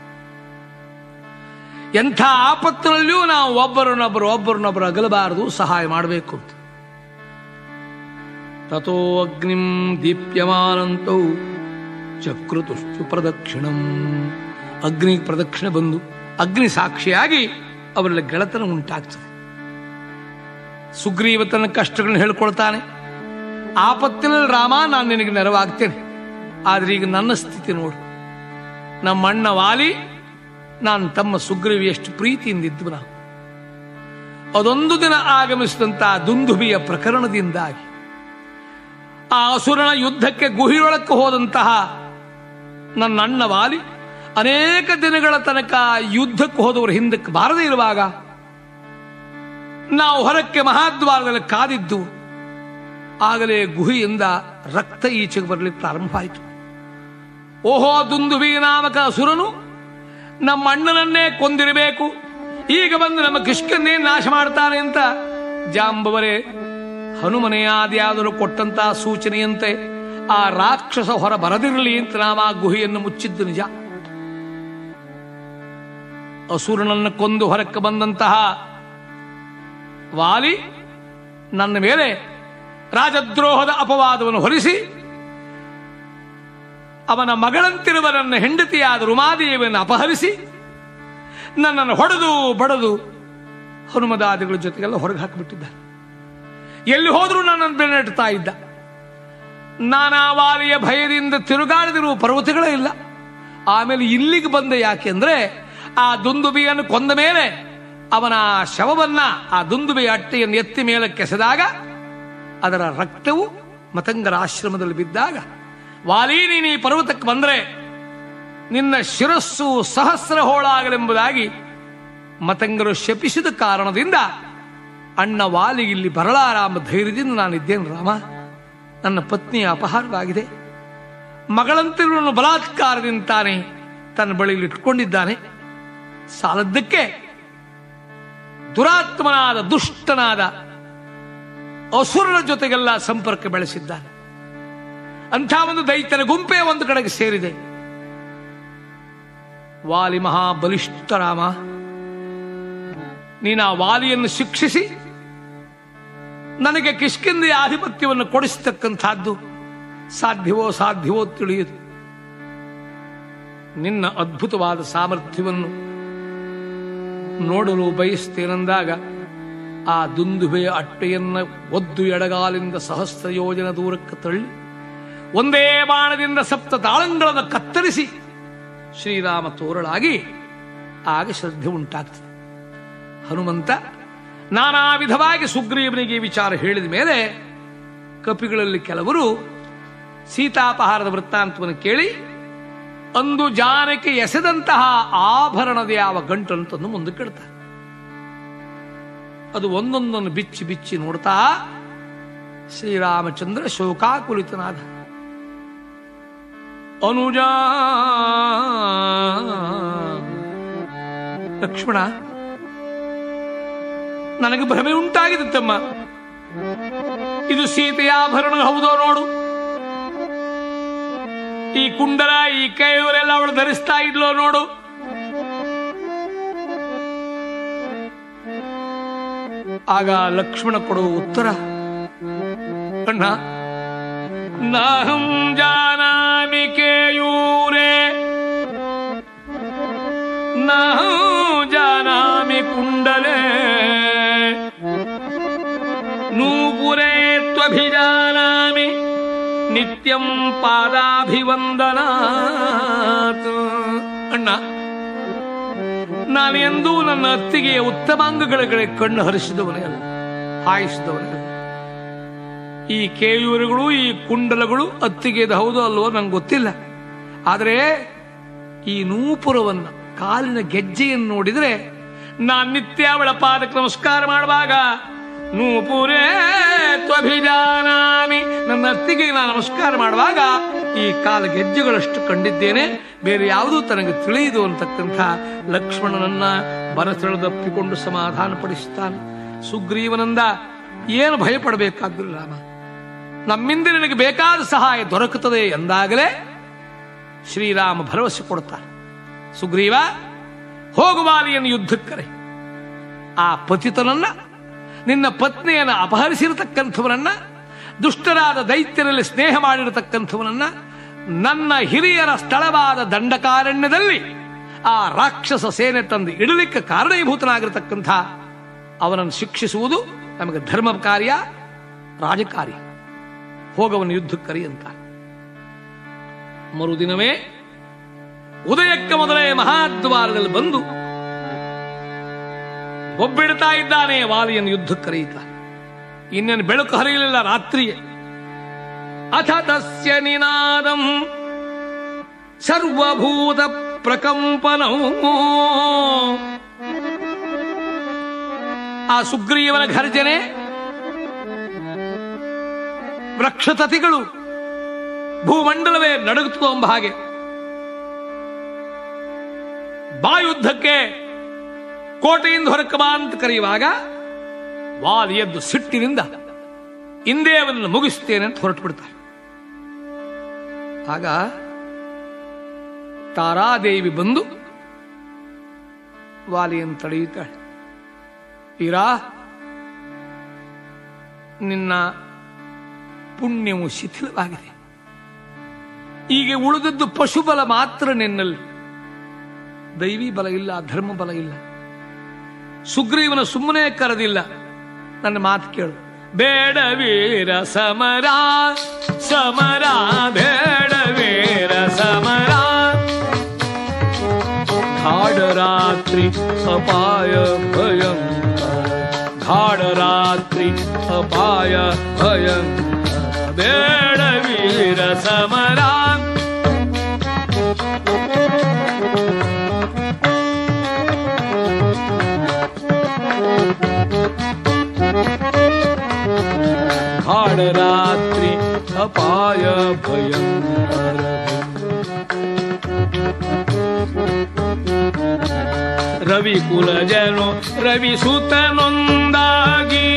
ಎಂಥ ಆಪತ್ತಿನಲ್ಲಿಯೂ ನಾವು ಒಬ್ಬರನ್ನೊಬ್ಬರು ಒಬ್ಬರನ್ನೊಬ್ಬರು ಅಗಲಬಾರದು ಸಹಾಯ ಮಾಡಬೇಕು ಅಂತ ತಥೋ ಅಗ್ನಿಂ ದೀಪ್ಯಮಾನಂತೌ ಚಕ್ರತುಷ್ಟು ಪ್ರದಕ್ಷಿಣಂ ಅಗ್ನಿ ಪ್ರದಕ್ಷಿಣೆ ಬಂದು ಅಗ್ನಿ ಸಾಕ್ಷಿಯಾಗಿ ಅವರಲ್ಲಿ ಗೆಳತನ ಉಂಟಾಗ್ತದೆ ಸುಗ್ರೀವ ತನ್ನ ಕಷ್ಟಗಳನ್ನ ಹೇಳ್ಕೊಳ್ತಾನೆ ಆಪತ್ತಿನಲ್ಲಿ ರಾಮ ನಾನು ನಿನಗೆ ನೆರವಾಗ್ತೇನೆ ಆದ್ರೆ ಈಗ ನನ್ನ ಸ್ಥಿತಿ ನೋಡು ನಮ್ಮ ಅಣ್ಣ ವಾಲಿ ನಾನು ತಮ್ಮ ಸುಗ್ರೀವ ಎಷ್ಟು ಪ್ರೀತಿಯಿಂದಿದ್ದು ನಾವು ಅದೊಂದು ದಿನ ಆಗಮಿಸಿದಂತ ದುಂದುಬಿಯ ಪ್ರಕರಣದಿಂದಾಗಿ ಆ ಅಸುರನ ಯುದ್ಧಕ್ಕೆ ಗುಹಿಯೊಳಕ್ಕೆ ಹೋದಂತಹ ನನ್ನ ಅಣ್ಣ ವಾಲಿ ಅನೇಕ ದಿನಗಳ ತನಕ ಯುದ್ಧಕ್ಕೆ ಹೋದವರು ಹಿಂದಕ್ಕೆ ಬಾರದೇ ಇರುವಾಗ ನಾವು ಹೊರಕ್ಕೆ ಮಹಾದ್ವಾರದಲ್ಲಿ ಕಾದಿದ್ದು ಆಗಲೇ ಗುಹಿಯಿಂದ ರಕ್ತ ಈಚೆಗೆ ಬರಲಿಕ್ಕೆ ಪ್ರಾರಂಭವಾಯಿತು ಓಹೋ ದುಂದುಬಿ ನಾಮಕ ಅಸುರನು ನಮ್ಮ ಅಣ್ಣನನ್ನೇ ಕೊಂದಿರಬೇಕು ಈಗ ಬಂದು ನಮ್ಮ ಕಿಷ್ಕನ್ನೇ ನಾಶ ಮಾಡ್ತಾನೆ ಅಂತ ಜಾಂಬವರೇ ಹನುಮನೆಯಾದ್ಯಾದರೂ ಕೊಟ್ಟಂತಹ ಸೂಚನೆಯಂತೆ ಆ ರಾಕ್ಷಸ ಹೊರ ಬರದಿರಲಿ ಅಂತ ನಾವು ಆ ಗುಹೆಯನ್ನು ಮುಚ್ಚಿದ್ದು ನಿಜ ಅಸುರನನ್ನು ಕೊಂದು ಹೊರಕ್ಕೆ ಬಂದಂತಹ ವಾಲಿ ನನ್ನ ಮೇಲೆ ರಾಜದ್ರೋಹದ ಅಪವಾದವನ್ನು ಹೊರಿಸಿ ಅವನ ಮಗಳಂತಿರುವ ನನ್ನ ಹೆಂಡತಿಯಾದ ರುಮಾದೇವಿಯನ್ನು ಅಪಹರಿಸಿ ನನ್ನನ್ನು ಹೊಡೆದು ಬಡದು ಹನುಮದಾದಿಗಳ ಜೊತೆಗೆಲ್ಲ ಹೊರಗೆ ಹಾಕಿಬಿಟ್ಟಿದ್ದಾರೆ ಎಲ್ಲಿ ಹೋದರೂ ನನ್ನನ್ನು ಬೆನ್ನಟ್ಟುತ್ತಾ ಇದ್ದ ನಾನಾ ವಾಲಿಯ ಭಯದಿಂದ ತಿರುಗಾಡಿದಿರುವ ಪರ್ವತಗಳೇ ಇಲ್ಲ ಆಮೇಲೆ ಇಲ್ಲಿಗೆ ಬಂದೆ ಯಾಕೆಂದ್ರೆ ಆ ದುಂದುಬಿಯನ್ನು ಕೊಂದ ಮೇಲೆ ಅವನ ಶವವನ್ನ ಆ ದುಂದುಬಿಯ ಅಟ್ಟೆಯನ್ನು ಎತ್ತಿ ಮೇಲೆ ಕೆಸೆದಾಗ ಅದರ ರಕ್ತವು ಮತಂಗರ ಆಶ್ರಮದಲ್ಲಿ ಬಿದ್ದಾಗ ವಾಲಿ ನೀನು ಈ ಪರ್ವತಕ್ಕೆ ಬಂದ್ರೆ ನಿನ್ನ ಶಿರಸ್ಸು ಸಹಸ್ರ ಹೋಳಾಗಲೆಂಬುದಾಗಿ ಮತಂಗರು ಶಪಿಸಿದ ಕಾರಣದಿಂದ ಅಣ್ಣ ವಾಲಿ ಇಲ್ಲಿ ಬರಲಾರಾಮ ಧೈರ್ಯದಿಂದ ನಾನಿದ್ದೇನೆ ರಾಮ ನನ್ನ ಪತ್ನಿಯ ಅಪಹಾರವಾಗಿದೆ ಮಗಳಂತಿರುವನ್ನು ಬಲಾತ್ಕಾರದಿಂದ ತಾನೇ ತನ್ನ ಬಳಿಯಲ್ಲಿ ಇಟ್ಕೊಂಡಿದ್ದಾನೆ ಸಾಲದ್ದಕ್ಕೆ ದುರಾತ್ಮನಾದ ದುಷ್ಟನಾದ ಅಸುರರ ಜೊತೆಗೆಲ್ಲ ಸಂಪರ್ಕ ಬೆಳೆಸಿದ್ದಾನೆ ಅಂಥ ಒಂದು ದೈತ್ಯನ ಗುಂಪೇ ಒಂದು ಕಡೆಗೆ ಸೇರಿದೆ ವಾಲಿ ಮಹಾಬಲಿಷ್ಠ ರಾಮ ನೀನು ಆ ವಾಲಿಯನ್ನು ಶಿಕ್ಷಿಸಿ ನನಗೆ ಕಿಷ್ಕಿಂದೆಯ ಆಧಿಪತ್ಯವನ್ನು ಕೊಡಿಸತಕ್ಕಂಥದ್ದು ಸಾಧ್ಯವೋ ಸಾಧ್ಯವೋ ತಿಳಿಯುದು ನಿನ್ನ ಅದ್ಭುತವಾದ ಸಾಮರ್ಥ್ಯವನ್ನು ನೋಡಲು ಬಯಸ್ತೇನೆಂದಾಗ ಆ ದುಂದುಬೆಯ ಅಟ್ಟೆಯನ್ನ ಒದ್ದು ಎಡಗಾಲಿಂದ ಸಹಸ್ರ ಯೋಜನ ದೂರಕ್ಕೆ ತಳ್ಳಿ ಒಂದೇ ಬಾಣದಿಂದ ಸಪ್ತ ತಾಳಂಗಳನ್ನು ಕತ್ತರಿಸಿ ಶ್ರೀರಾಮ ತೋರಳಾಗಿ ಆಗ ಶ್ರದ್ಧೆ ಉಂಟಾಗ್ತದೆ ಹನುಮಂತ ನಾನಾ ವಿಧವಾಗಿ ಸುಗ್ರೀವನಿಗೆ ಈ ವಿಚಾರ ಹೇಳಿದ ಮೇಲೆ ಕಪಿಗಳಲ್ಲಿ ಕೆಲವರು ಸೀತಾಪಹಾರದ ವೃತ್ತಾಂತವನ್ನು ಕೇಳಿ ಅಂದು ಜಾನಕ್ಕೆ ಎಸೆದಂತಹ ಆಭರಣದ ಯಾವ ಗಂಟಂತನ್ನು ಮುಂದಕ್ಕೆ ಇಡ್ತಾರೆ ಅದು ಒಂದೊಂದನ್ನು ಬಿಚ್ಚಿ ಬಿಚ್ಚಿ ನೋಡ್ತಾ ಶ್ರೀರಾಮಚಂದ್ರ ಶೋಕಾಕುಲಿತನಾದ ಅನುಜ ಲಕ್ಷ್ಮಣ ನನಗೆ ಭ್ರಮೆ ಉಂಟಾಗಿದೆ ತಮ್ಮ ಇದು ಸೀತೆಯ ಆಭರಣ ಹೌದೋ ನೋಡು ಈ ಕುಂಡಲ ಈ ಕೈಯವರೆಲ್ಲ ಅವಳು ಧರಿಸ್ತಾ ಇದ್ಲೋ ನೋಡು ಆಗ ಲಕ್ಷ್ಮಣ ಕೊಡುವ ಉತ್ತರ ಅಣ್ಣ ನಾಹಂ ಜಾನಾಮಿ ಕೇಯೂರೇ ನಾಹಂ ಜಾನಾಮಿ ಕುಂಡಲೇ ನೂಪುರೇ ತ್ವಭಿಜಾನಾಮಿ ನಿತ್ಯಂ ಪಾದಾಭಿವಂದನಾತ್ ಅಣ್ಣ ನಾನು ಎಂದೂ ನನ್ನ ಅತ್ತಿಗೆ ಉತ್ತಮಾಂಗಗಳ ಕಡೆ ಕಣ್ಣು ಹರಿಸಿದವನೇ ಅಲ್ಲ ಹಾಯಿಸಿದವನೇ ಅಲ್ಲ ಈ ಕೇಯೂರುಗಳು ಈ ಕುಂಡಲಗಳು ಅತ್ತಿಗೆದ ಹೌದು ಅಲ್ವೋ ನಂಗೆ ಗೊತ್ತಿಲ್ಲ ಆದರೆ ಈ ನೂಪುರವನ್ನ ಕಾಲಿನ ಗೆಜ್ಜೆಯನ್ನು ನೋಡಿದ್ರೆ ನಾನ್ ನಿತ್ಯ ಅವಳ ಪಾದಕ್ಕೆ ನಮಸ್ಕಾರ ಮಾಡುವಾಗ ನೂಪುರೇ ತ್ವಭಿಜಾನಾಮಿ ನನ್ನ ಅತ್ತಿಗೆ ನಾನು ನಮಸ್ಕಾರ ಮಾಡುವಾಗ ಈ ಕಾಲ ಗೆಜ್ಜೆಗಳಷ್ಟು ಕಂಡಿದ್ದೇನೆ ಬೇರೆ ಯಾವುದೂ ತನಗೆ ತಿಳಿಯದು ಅಂತಕ್ಕಂಥ ಲಕ್ಷ್ಮಣನನ್ನ ಬನಸ್ಥಳದಪ್ಪಿಕೊಂಡು ಸಮಾಧಾನ ಪಡಿಸುತ್ತಾನೆ ಸುಗ್ರೀವನಂದ ಏನು ಭಯಪಡಬೇಕಾದ್ರು ರಾಮ ನಮ್ಮಿಂದ ನಿನಗೆ ಬೇಕಾದ ಸಹಾಯ ದೊರಕುತ್ತದೆ ಎಂದಾಗಲೇ ಶ್ರೀರಾಮ ಭರವಸೆ ಕೊಡ್ತಾನೆ ಸುಗ್ರೀವ ಹೋಗುವಾಲಿಯನ್ನು ಯುದ್ಧಕ್ಕರೆ ಆ ಪತಿತನನ್ನ ನಿನ್ನ ಪತ್ನಿಯನ್ನು ಅಪಹರಿಸಿರತಕ್ಕಂಥವನನ್ನ ದುಷ್ಟರಾದ ದೈತ್ಯರಲ್ಲಿ ಸ್ನೇಹ ಮಾಡಿರತಕ್ಕಂಥವನನ್ನ ನನ್ನ ಹಿರಿಯರ ಸ್ಥಳವಾದ ದಂಡಕಾರಣ್ಯದಲ್ಲಿ ಆ ರಾಕ್ಷಸ ಸೇನೆ ತಂದು ಇಡಲಿಕ್ಕೆ ಕಾರಣೀಭೂತನಾಗಿರತಕ್ಕಂಥ ಅವನನ್ನು ಶಿಕ್ಷಿಸುವುದು ನಮಗೆ ಧರ್ಮ ಕಾರ್ಯ ರಾಜಕಾರ್ಯ ಹೋಗವನು ಯುದ್ಧಕ್ಕರಿ ಅಂತ ಮರುದಿನವೇ ಉದಯಕ್ಕೆ ಮೊದಲೇ ಮಹಾದ್ವಾರದಲ್ಲಿ ಬಂದು ಒಬ್ಬಿಡ್ತಾ ಇದ್ದಾನೆ ವಾಲಿಯನ್ನು ಯುದ್ಧಕ್ಕೆ ಕರೆಯುತ್ತಾನೆ ಇನ್ನೇನು ಬೆಳಕು ಹರಿಯಲಿಲ್ಲ ರಾತ್ರಿಯೇ ಅಥ ತಸ್ಯ ನಿನಾದಂ ಸರ್ವಭೂತ ಪ್ರಕಂಪನಂ ಆ ಸುಗ್ರೀವನ ಘರ್ಜನೆ ವೃಕ್ಷತತಿಗಳು ಭೂಮಂಡಲವೇ ನಡುಗುತ್ತೋ ಎಂಬ ಹಾಗೆ ಬಾಯುದ್ಧಕ್ಕೆ ಕೋಟೆಯಿಂದ ಹೊರಕ್ಕೆ ಬಾ ಅಂತ ಕರೆಯುವಾಗ ವಾಲಿ ಎದ್ದು ಸಿಟ್ಟಿನಿಂದ ಇಂದೇ ಅವನನ್ನು ಮುಗಿಸ್ತೇನೆ ಅಂತ ಹೊರಟು ಬಿಡ್ತಾರೆ ಆಗ ತಾರಾದೇವಿ ಬಂದು ವಾಲಿಯನ್ನು ತಡೆಯುತ್ತಾಳೆ ವೀರಾ ನಿನ್ನ ಪುಣ್ಯವು ಶಿಥಿಲವಾಗಿದೆ ಈಗ ಉಳಿದದ್ದು ಪಶುಬಲ ಮಾತ್ರ ನಿನ್ನಲ್ಲಿ ದೈವಿ ಬಲ ಇಲ್ಲ ಧರ್ಮ ಬಲ ಇಲ್ಲ ಸುಗ್ರೀವನ ಸುಮ್ಮನೆ ಕರೆದಿಲ್ಲ ನನ್ನ ಮಾತು ಕೇಳು ಬೇಡ ವೀರ ಸಮರ ಸಮರ ಬೇಡ ವೀರ ಸಮರ ಗಾಢ ರಾತ್ರಿ ಅಪಾಯ ಭಯಂಕರ ಗಾಢ ರಾತ್ರಿ ಅಪಾಯ ಭಯಂಕರ ಬೇಡ ವೀರ ಸಮರ ಗಾಢ ರಾತ್ರಿ ಅಪಾಯ ಭಯಂಕರ ರವಿ ಕುಲಜನು ರವಿ ಸುತನೊಂದಾಗಿ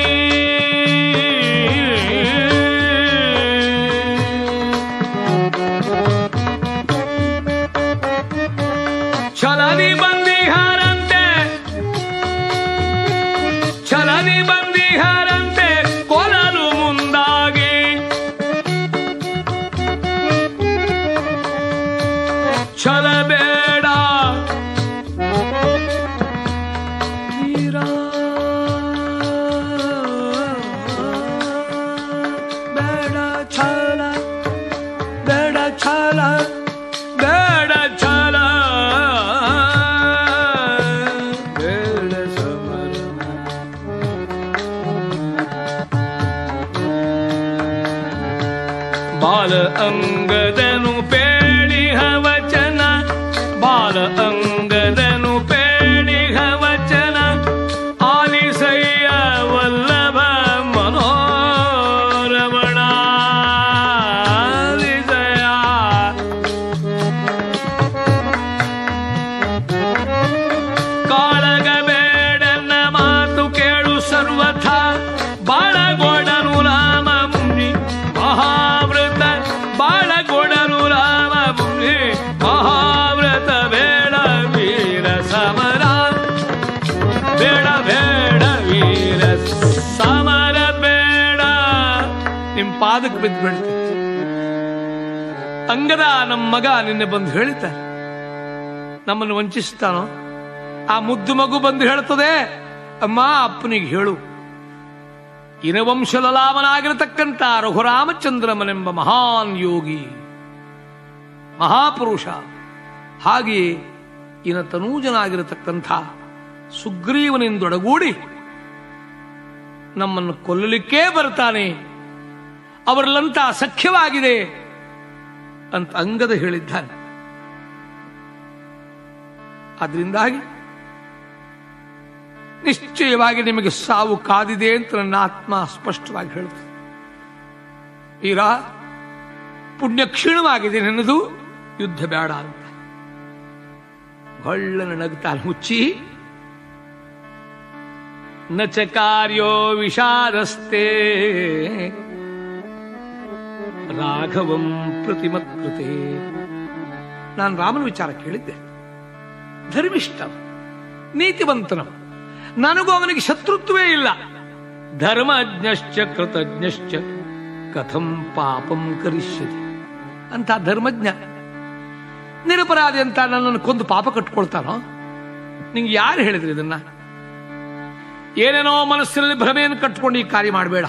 ಛಲನಿ ಬಂದಿಹಾರಂತೆ ಛಲನಿ ಬಂದಿಹಾರಂತೆ ಕೊಲಲು ಮುಂದಾಗಿ ಛಲ ಬೇಡ ವೀರ ಬೇಡ ಛಲ ಬೇಡ ಛಲ ಬೇಡ ಛಲ ಬೇಡ ಸಮರ ಬಾಲ ಅಂಗದನು ಪೇಳಿಹ ವಚನ ಬಾಲ ಅಂಗದನು ಪೇಳಿಹ ವಚನ ಆಲಿಸಯ್ಯ ವಲ್ಲಭ ಮನೋರಮಣ ಆಲಿಸಯ್ಯ ಕಾಳಗ ಬೇಡನ್ನ ಮಾತು ಕೇಳು ಸರ್ವಥ ಬಾಳಗೋಡನು ರಾಮ ಮುನಿ ಮಹಾವ್ರತ ಬಾಳಗೋಡನು ರಾಮ ಮುನಿ ಮಹಾವ್ರತ ಬೇಡ ವೀರ ಸಮರ ಬೇಡ ಬೇಡ ವೀರ ಸಮರ ಬೇಡ ನಿಮ್ ಪಾದಕ್ಕೆ ಬಿದ್ದು ಬಿಡ್ತೀನಿ ಅಂಗದ ನಮ್ಮ ಮಗ ನಿನ್ನೆ ಬಂದು ಹೇಳ್ತಾರೆ ನಮ್ಮನ್ನು ವಂಚಿಸ್ತಾನೋ ಆ ಮುದ್ದು ಮಗು ಬಂದು ಹೇಳ್ತದೆ ಅಮ್ಮ ಅಪ್ಪನಿಗೆ ಹೇಳು ಇನವಂಶಲಲಾಮನಾಗಿರತಕ್ಕಂಥ ರಘುರಾಮಚಂದ್ರಮನೆಂಬ ಮಹಾನ್ ಯೋಗಿ ಮಹಾಪುರುಷ ಹಾಗೆಯೇ ಇನ ತನೂಜನಾಗಿರತಕ್ಕಂಥ ಸುಗ್ರೀವನಿಂದೊಡಗೂಡಿ ನಮ್ಮನ್ನು ಕೊಲ್ಲಲಿಕ್ಕೇ ಬರ್ತಾನೆ ಅವರಲ್ಲಂತ ಸಖ್ಯವಾಗಿದೆ ಅಂತ ಅಂಗದ ಹೇಳಿದ್ದಾನೆ ಅದರಿಂದಾಗಿ ನಿಶ್ಚಯವಾಗಿ ನಿಮಗೆ ಸಾವು ಕಾದಿದೆ ಅಂತ ನನ್ನ ಆತ್ಮ ಸ್ಪಷ್ಟವಾಗಿ ಹೇಳುತ್ತೆ ವೀರ ಪುಣ್ಯ ಕ್ಷೀಣವಾಗಿದೆ ನನ್ನದು ಯುದ್ಧ ಬೇಡ ಅಂತ ಹೊಳ್ಳನ ನಗ್ತಾನೆ ಮುಚ್ಚಿ ನ ಚ ಕಾರ್ಯೋ ವಿಷಾದಸ್ತೆ ರಾಘವಂ ಪ್ರತಿಮತ್ಕೃತೆ ನಾನು ರಾಮನ ವಿಚಾರ ಕೇಳಿದ್ದೆ ಧರ್ಮಿಷ್ಠ ನೀತಿವಂತನ ನನಗೂ ಅವನಿಗೆ ಶತ್ರುತ್ವವೇ ಇಲ್ಲ ಧರ್ಮಜ್ಞಶ್ಚ ಕೃತಜ್ಞಶ್ಚ ಕಥಂ ಪಾಪಂ ಕರಿಷ್ಯತಿ ಅಂತ ಧರ್ಮಜ್ಞ ನಿರಪರಾಧಿ ಅಂತ ನನ್ನನ್ನು ಕೊಂದು ಪಾಪ ಕಟ್ಕೊಳ್ತಾನೋ ನಿಂಗೆ ಯಾರು ಹೇಳಿದ್ರಿ ಇದನ್ನ ಏನೇನೋ ಮನಸ್ಸಿನಲ್ಲಿ ಭ್ರಮೆಯನ್ನು ಕಟ್ಕೊಂಡು ಈ ಕಾರ್ಯ ಮಾಡಬೇಡ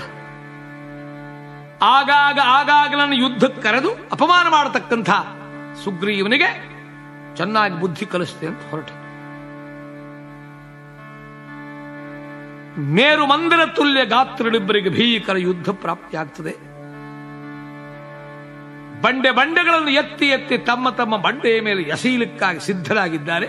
ಆಗಾಗ ಆಗಾಗ ನನ್ನ ಯುದ್ಧಕ್ಕೆ ಕರೆದು ಅಪಮಾನ ಮಾಡತಕ್ಕಂಥ ಸುಗ್ರೀವನಿಗೆ ಚೆನ್ನಾಗಿ ಬುದ್ಧಿ ಕಲಿಸ್ತೆ ಅಂತ ಹೊರಟೆ ಮೇರು ಮಂದಿರ ತುಲ್ಯ ಗಾತ್ರಗಳಿಬ್ಬರಿಗೆ ಭೀಕರ ಯುದ್ಧ ಪ್ರಾಪ್ತಿಯಾಗ್ತದೆ ಬಂಡೆ ಬಂಡೆಗಳನ್ನು ಎತ್ತಿ ಎತ್ತಿ ತಮ್ಮ ತಮ್ಮ ಬಂಡೆಯ ಮೇಲೆ ಎಸೆಯಲಿಕ್ಕಾಗಿ ಸಿದ್ಧರಾಗಿದ್ದಾರೆ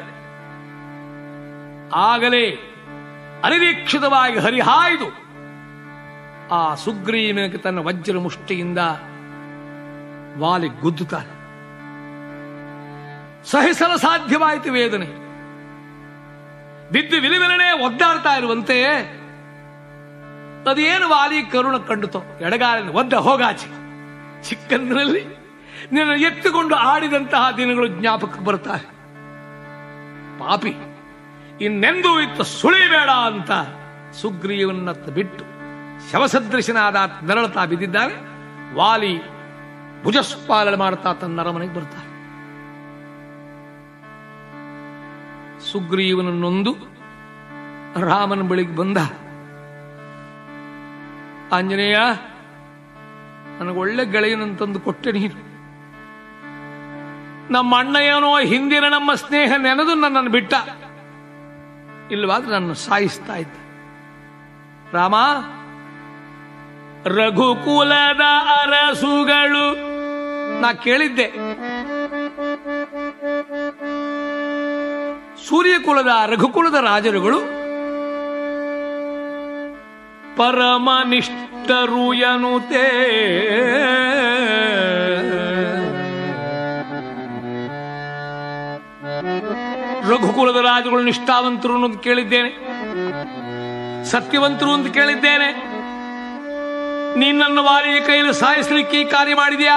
ಆಗಲೇ ಅನಿರೀಕ್ಷಿತವಾಗಿ ಹರಿಹಾಯ್ದು ಆ ಸುಗ್ರೀವನಿಗೆ ತನ್ನ ವಜ್ರ ಮುಷ್ಟಿಯಿಂದ ವಾಲಿ ಗುದ್ದುತ್ತಾನೆ ಸಹಿಸಲು ಸಾಧ್ಯವಾಯಿತು ವೇದನೆ ಬಿದ್ದು ವಿಲಿವಿಲನೆ ಒದ್ದಾಡ್ತಾ ಇರುವಂತೆ ಅದೇನು ವಾಲಿ ಕರುಣ ಕಂಡುತೋ ಎಡಗಾಲಿನ ಒದ್ದ ಹೋಗಾಚೆ ಚಿಕ್ಕಂದಿನಲ್ಲಿ ನಿನ್ನ ಎತ್ತಿಕೊಂಡು ಆಡಿದಂತಹ ದಿನಗಳು ಜ್ಞಾಪಕ ಬರ್ತಾರೆ ಪಾಪಿ ಇನ್ನೆಂದೂ ಇತ್ತ ಸುಳಿಬೇಡ ಅಂತ ಸುಗ್ರೀವನ್ನತ್ತ ಬಿಟ್ಟು ಶವಸದೃಶನಾದ ಆತ ನರಳುತ್ತಾ ಬಿದ್ದಿದ್ದಾನೆ ವಾಲಿ ಭುಜಸ್ಪಾಲನೆ ಮಾಡುತ್ತಾ ತನ್ನ ಅರಮನೆಗೆ ಬರ್ತಾರೆ ಸುಗ್ರೀವನನ್ನೊಂದು ರಾಮನ ಬಳಿಗೆ ಬಂದ ಆಂಜನೇಯ ನನಗೆ ಒಳ್ಳೆ ಗೆಳೆಯನಂತಂದು ಕೊಟ್ಟೆ ನೀನು ನಮ್ಮ ಅಣ್ಣ ಏನೋ ಹಿಂದಿನ ನಮ್ಮ ಸ್ನೇಹ ನೆನೆದು ನನ್ನನ್ನು ಬಿಟ್ಟ ಇಲ್ಲವಾದ್ರೆ ನನ್ನ ಸಾಯಿಸ್ತಾ ಇದ್ದ ರಾಮ ರಘುಕುಲದ ಅರಸುಗಳು ನಾ ಕೇಳಿದ್ದೆ ಸೂರ್ಯಕುಲದ ರಘುಕುಲದ ರಾಜರುಗಳು ಪರಮನಿಷ್ಠರು ಎನ್ನುತ್ತೇ ರಘುಕುಲದ ರಾಜರುಗಳು ನಿಷ್ಠಾವಂತರು ಅನ್ನೋದು ಕೇಳಿದ್ದೇನೆ ಸತ್ಯವಂತರು ಅಂತ ಕೇಳಿದ್ದೇನೆ ನೀನ್ ನನ್ನ ವಾರಿಯ ಕೈಯಲ್ಲಿ ಸಾಯಿಸಲಿಕ್ಕೆ ಈ ಕಾರ್ಯ ಮಾಡಿದ್ಯಾ